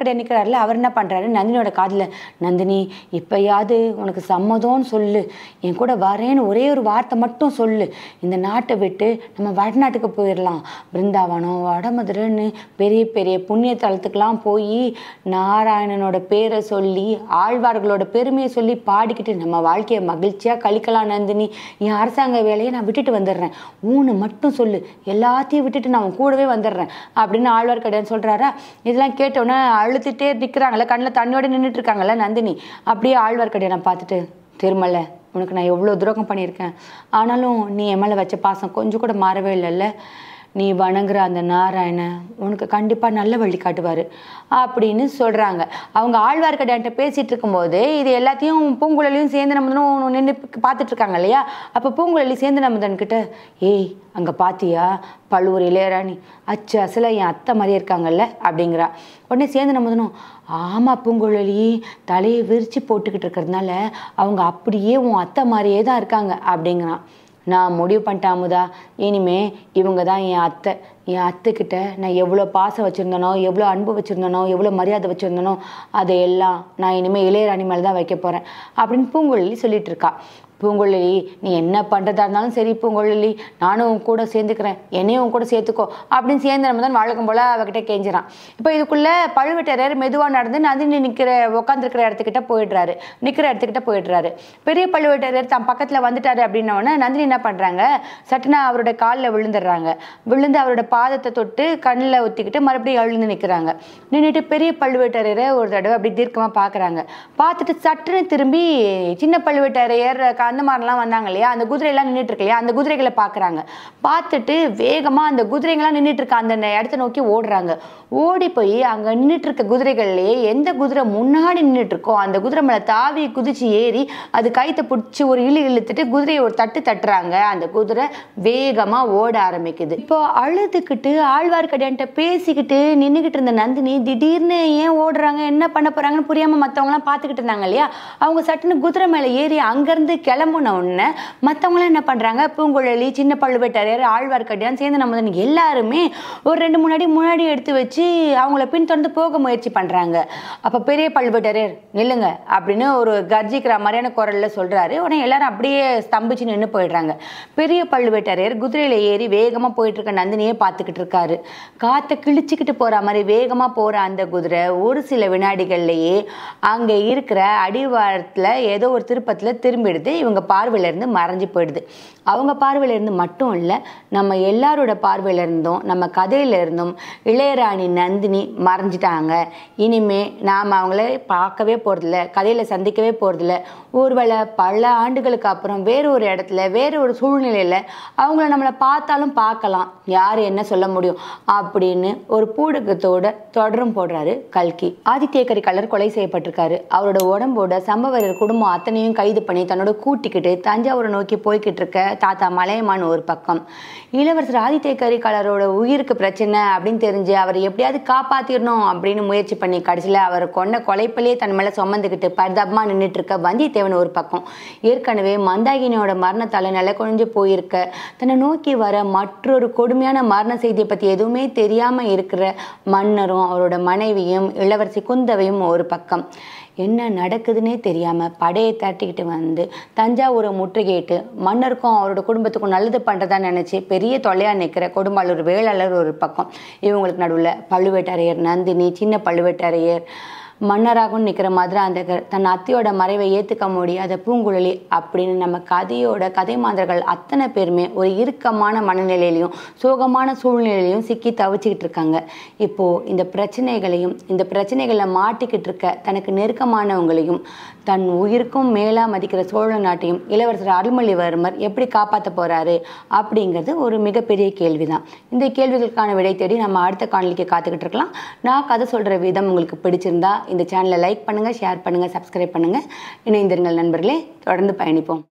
A: இருக்கிறாருல அவர் என்ன பண்ணுறாரு நந்தினியோட காதில் நந்தினி இப்போயாவது உனக்கு சம்மதம்னு சொல்லு என் கூட வரேன்னு ஒரே ஒரு வார்த்தை மட்டும் சொல்லு இந்த நாட்டை விட்டு நம்ம வடநாட்டுக்கு போயிடலாம் பிருந்தாவனம் வடமதுரைன்னு பெரிய பெரிய புண்ணிய தலத்துக்கெல்லாம் போய் நாராயணனோட பேரை சொல்லி ஆழ்வார்களோட பெருமையை சொல்லி பாடிக்கிட்டு நம்ம வாழ்க்கையை மகிழ்ச்சியாக கழிக்கலாம் நந்தினி என் அரசாங்க வேலையை நான் விட்டுட்டு வந்துடுறேன் ஊனு மட்டும் சொல்லு எல்லாத்தையும் விட்டுட்டு நான் உன் கூடவே வந்துடுறேன் அப்படின்னு ஆழ்வார்க்கடியான் சொல்கிறாரா இதெல்லாம் கேட்டோன்னே அழுத்துட்டே நிற்கிறாங்கல்ல கண்ணில் தண்ணியோட நின்றுட்டு இருக்காங்கல்ல நந்தினி அப்படியே ஆழ்வார்க்கடியானை பார்த்துட்டு திருமலை உனக்கு நான் எவ்வளோ துரோகம் பண்ணியிருக்கேன் ஆனாலும் நீ என் மேலே வச்ச பாசம் கொஞ்சம் கூட மாறவே இல்லைல்ல நீ வணங்குற அந்த நாராயணன் உனக்கு கண்டிப்பாக நல்ல வழி காட்டுவார் அப்படின்னு சொல்கிறாங்க அவங்க ஆழ்வார்க்கடியான்ட்ட பேசிகிட்டு இருக்கும்போது இது எல்லாத்தையும் பூங்குழலியும் சேர்ந்து நம்பதனும் நின்று பார்த்துட்டு இருக்காங்க இல்லையா அப்போ பூங்குழலி சேர்ந்து நம்பதன் கிட்ட ஏய் அங்கே பாத்தியா பழுவூர் இளையராணி அச்சு அசல என் அத்தை மாதிரியே இருக்காங்கல்ல அப்படிங்கிறா உடனே சேர்ந்து நம்பதனும் ஆமாம் பூங்குழலி தலையை விரித்து போட்டுக்கிட்டு இருக்கிறதுனால அவங்க அப்படியே உன் அத்தை மாதிரியே தான் இருக்காங்க அப்படிங்கிறான் நான் முடிவு பண்ணிட்டேன் அமுதா இனிமே இவங்க தான் என் அத்தை என் அத்தைக்கிட்ட நான் எவ்வளோ பாசம் வச்சுருந்தனோ எவ்வளோ அன்பு வச்சுருந்தனோ எவ்வளோ மரியாதை வச்சுருந்தனோ அதையெல்லாம் நான் இனிமேல் இளையராணி மேலே தான் வைக்க போகிறேன் அப்படின்னு பூங்குழலி சொல்லிட்டு இருக்கா பூங்குழலி நீ என்ன பண்ணுறதா இருந்தாலும் சரி பூங்குழலி நானும் உன் கூட சேர்ந்துக்கிறேன் என்னையும் உன் கூட சேர்த்துக்கோ அப்படின்னு சேர்ந்து நம்ம தான் வழக்கம் போல் அவகிட்ட கெஞ்சிறான் இப்போ இதுக்குள்ளே பழுவேட்டரையர் மெதுவாக நடந்து நந்தினி நிற்கிற உட்காந்துருக்கிற இடத்துக்கிட்ட போயிடுறாரு நிற்கிற இடத்துக்கிட்ட போயிடுறாரு பெரிய பழுவேட்டரையர் தன் பக்கத்தில் வந்துட்டாரு அப்படின்னோடனே நந்தினி என்ன பண்ணுறாங்க சட்டுனா அவரோட காலில் விழுந்துடுறாங்க விழுந்து அவரோட பாதத்தை தொட்டு கண்ணில் ஒத்திக்கிட்டு மறுபடியும் எழுந்து நிற்கிறாங்க நின்றுட்டு பெரிய பழுவேட்டரையரை ஒரு தடவை அப்படி தீர்க்கமாக பார்க்குறாங்க பார்த்துட்டு சட்டுன்னு திரும்பி சின்ன பழுவேட்டரையர் க- அந்த மாதிரிலாம் வந்தாங்க இல்லையா அந்த குதிரையெல்லாம் நின்றுட்டு இருக்கு இல்லையா அந்த குதிரைகளை பார்க்குறாங்க பார்த்துட்டு வேகமாக அந்த குதிரைங்களாம் நின்றுட்டு இருக்க அந்த இடத்த நோக்கி ஓடுறாங்க ஓடி போய் அங்கே நின்றுட்டு இருக்க குதிரைகள்லேயே எந்த குதிரை முன்னாடி நின்றுட்டு இருக்கோ அந்த குதிரை மேலே தாவி குதிச்சு ஏறி அது கைத்தை பிடிச்சி ஒரு இழு இழுத்துட்டு குதிரையை ஒரு தட்டு தட்டுறாங்க அந்த குதிரை வேகமாக ஓட ஆரம்பிக்குது இப்போ அழுதுகிட்டு ஆழ்வார்க்கடியான்ட்ட பேசிக்கிட்டு நின்றுக்கிட்டு இருந்த நந்தினி திடீர்னு ஏன் ஓடுறாங்க என்ன பண்ண போறாங்கன்னு புரியாம மற்றவங்களாம் பார்த்துக்கிட்டு இருந்தாங்க இல்லையா அவங்க சட்டுன்னு குதிரை மேலே ஏறி அங்கேருந்து கிளம்புன உடனே மற்றவங்களாம் என்ன பண்ணுறாங்க பூங்குழலி சின்ன பழுவேட்டரையர் ஆழ்வார்க்கடியான் சேர்ந்து நம்ம தான் எல்லாருமே ஒரு ரெண்டு முன்னாடி முன்னாடி எடுத்து வச்சு அவங்கள பின்தொடர்ந்து போக முயற்சி பண்ணுறாங்க அப்போ பெரிய பழுவேட்டரையர் நில்லுங்க அப்படின்னு ஒரு கர்ஜிக்கிற மாதிரியான குரல்ல சொல்றாரு உடனே எல்லாரும் அப்படியே ஸ்தம்பிச்சு நின்று போயிடுறாங்க பெரிய பழுவேட்டரையர் குதிரையில ஏறி வேகமா போயிட்டு இருக்க நந்தினியே பார்த்துக்கிட்டு இருக்காரு காத்தை கிழிச்சுக்கிட்டு போற மாதிரி வேகமா போற அந்த குதிரை ஒரு சில வினாடிகள்லயே அங்க இருக்கிற அடிவாரத்துல ஏதோ ஒரு திருப்பத்துல திரும்பிடுது இவங்க பார்வையில இருந்து மறைஞ்சு போயிடுது அவங்க பார்வையில இருந்து மட்டும் இல்ல நம்ம எல்லாரோட பார்வையில இருந்தும் நம்ம கதையில இருந்தும் இளையராணி நந்தினி மறைஞ்சிட்டாங்க இனிமே நாம் அவங்கள பார்க்கவே போகிறதில்ல கதையில் சந்திக்கவே போகிறதில்ல ஒருவேளை பல ஆண்டுகளுக்கு அப்புறம் வேறு ஒரு இடத்துல வேறு ஒரு சூழ்நிலையில் அவங்கள நம்மளை பார்த்தாலும் பார்க்கலாம் யார் என்ன சொல்ல முடியும் அப்படின்னு ஒரு பூடகத்தோட தொடரும் போடுறாரு கல்கி ஆதித்ய கலர் கொலை செய்யப்பட்டிருக்காரு அவரோட உடம்போட சம்பவரர் குடும்பம் அத்தனையும் கைது பண்ணி தன்னோட கூட்டிக்கிட்டு தஞ்சாவூரை நோக்கி போய்கிட்டு இருக்க தாத்தா மலையமான் ஒரு பக்கம் இளவரசர் ஆதித்ய கரிகாலரோட உயிருக்கு பிரச்சனை அப்படின்னு தெரிஞ்சு அவர் எப்படியாவது காப்பாத்திடணும் அப்படின்னு முயற்சி பண்ணி கடைசியில் அவர் கொன்ன கொலைப்பலியே தன் மேலே சுமந்துக்கிட்டு பரிதாபமாக நின்றுட்டு இருக்க வந்தியத்தேவன் ஒரு பக்கம் ஏற்கனவே மந்தாகினியோட மரணத்தால் நிலை குறைஞ்சு போயிருக்க தன்னை நோக்கி வர மற்றொரு கொடுமையான மரண செய்தியை பற்றி எதுவுமே தெரியாமல் இருக்கிற மன்னரும் அவரோட மனைவியும் இளவரசி குந்தவையும் ஒரு பக்கம் என்ன நடக்குதுன்னே தெரியாமல் படையை தட்டிக்கிட்டு வந்து தஞ்சாவூரை முற்றுகையிட்டு மன்னருக்கும் அவரோட குடும்பத்துக்கும் நல்லது பண்ணுறதா நினச்சி பெரிய தொல்லையாக நிற்கிற கொடும்பாளூர் வேளாளர் ஒரு பக்கம் இவங்களுக்கு நடுவில் பழுவேட்டரையர் நந்தினி சின்ன பழுவேட்டரையர் மன்னராகவும் நிற்கிற மதுராந்தகர் தன் அத்தையோட மறைவை ஏற்றுக்க முடியாத பூங்குழலி அப்படின்னு நம்ம கதையோட கதை மாந்தர்கள் அத்தனை பேருமே ஒரு இறுக்கமான மனநிலையிலையும் சோகமான சூழ்நிலையிலையும் சிக்கி தவிச்சுக்கிட்டு இருக்காங்க இப்போ இந்த பிரச்சனைகளையும் இந்த பிரச்சனைகளில் மாட்டிக்கிட்டு இருக்க தனக்கு நெருக்கமானவங்களையும் தன் உயிருக்கும் மேலா மதிக்கிற சோழ நாட்டையும் இளவரசர் அருள்மொழிவர்மர் எப்படி காப்பாற்ற போறாரு அப்படிங்கிறது ஒரு மிகப்பெரிய கேள்விதான் இந்த கேள்விகளுக்கான விடை தேடி நம்ம அடுத்த காணொலிக்கு காத்துக்கிட்டு இருக்கலாம் நான் கதை சொல்ற விதம் உங்களுக்கு பிடிச்சிருந்தா இந்த சேனலை லைக் பண்ணுங்க ஷேர் பண்ணுங்க சப்ஸ்கிரைப் பண்ணுங்க இணைந்திருங்கள் நண்பர்களே தொடர்ந்து பயணிப்போம்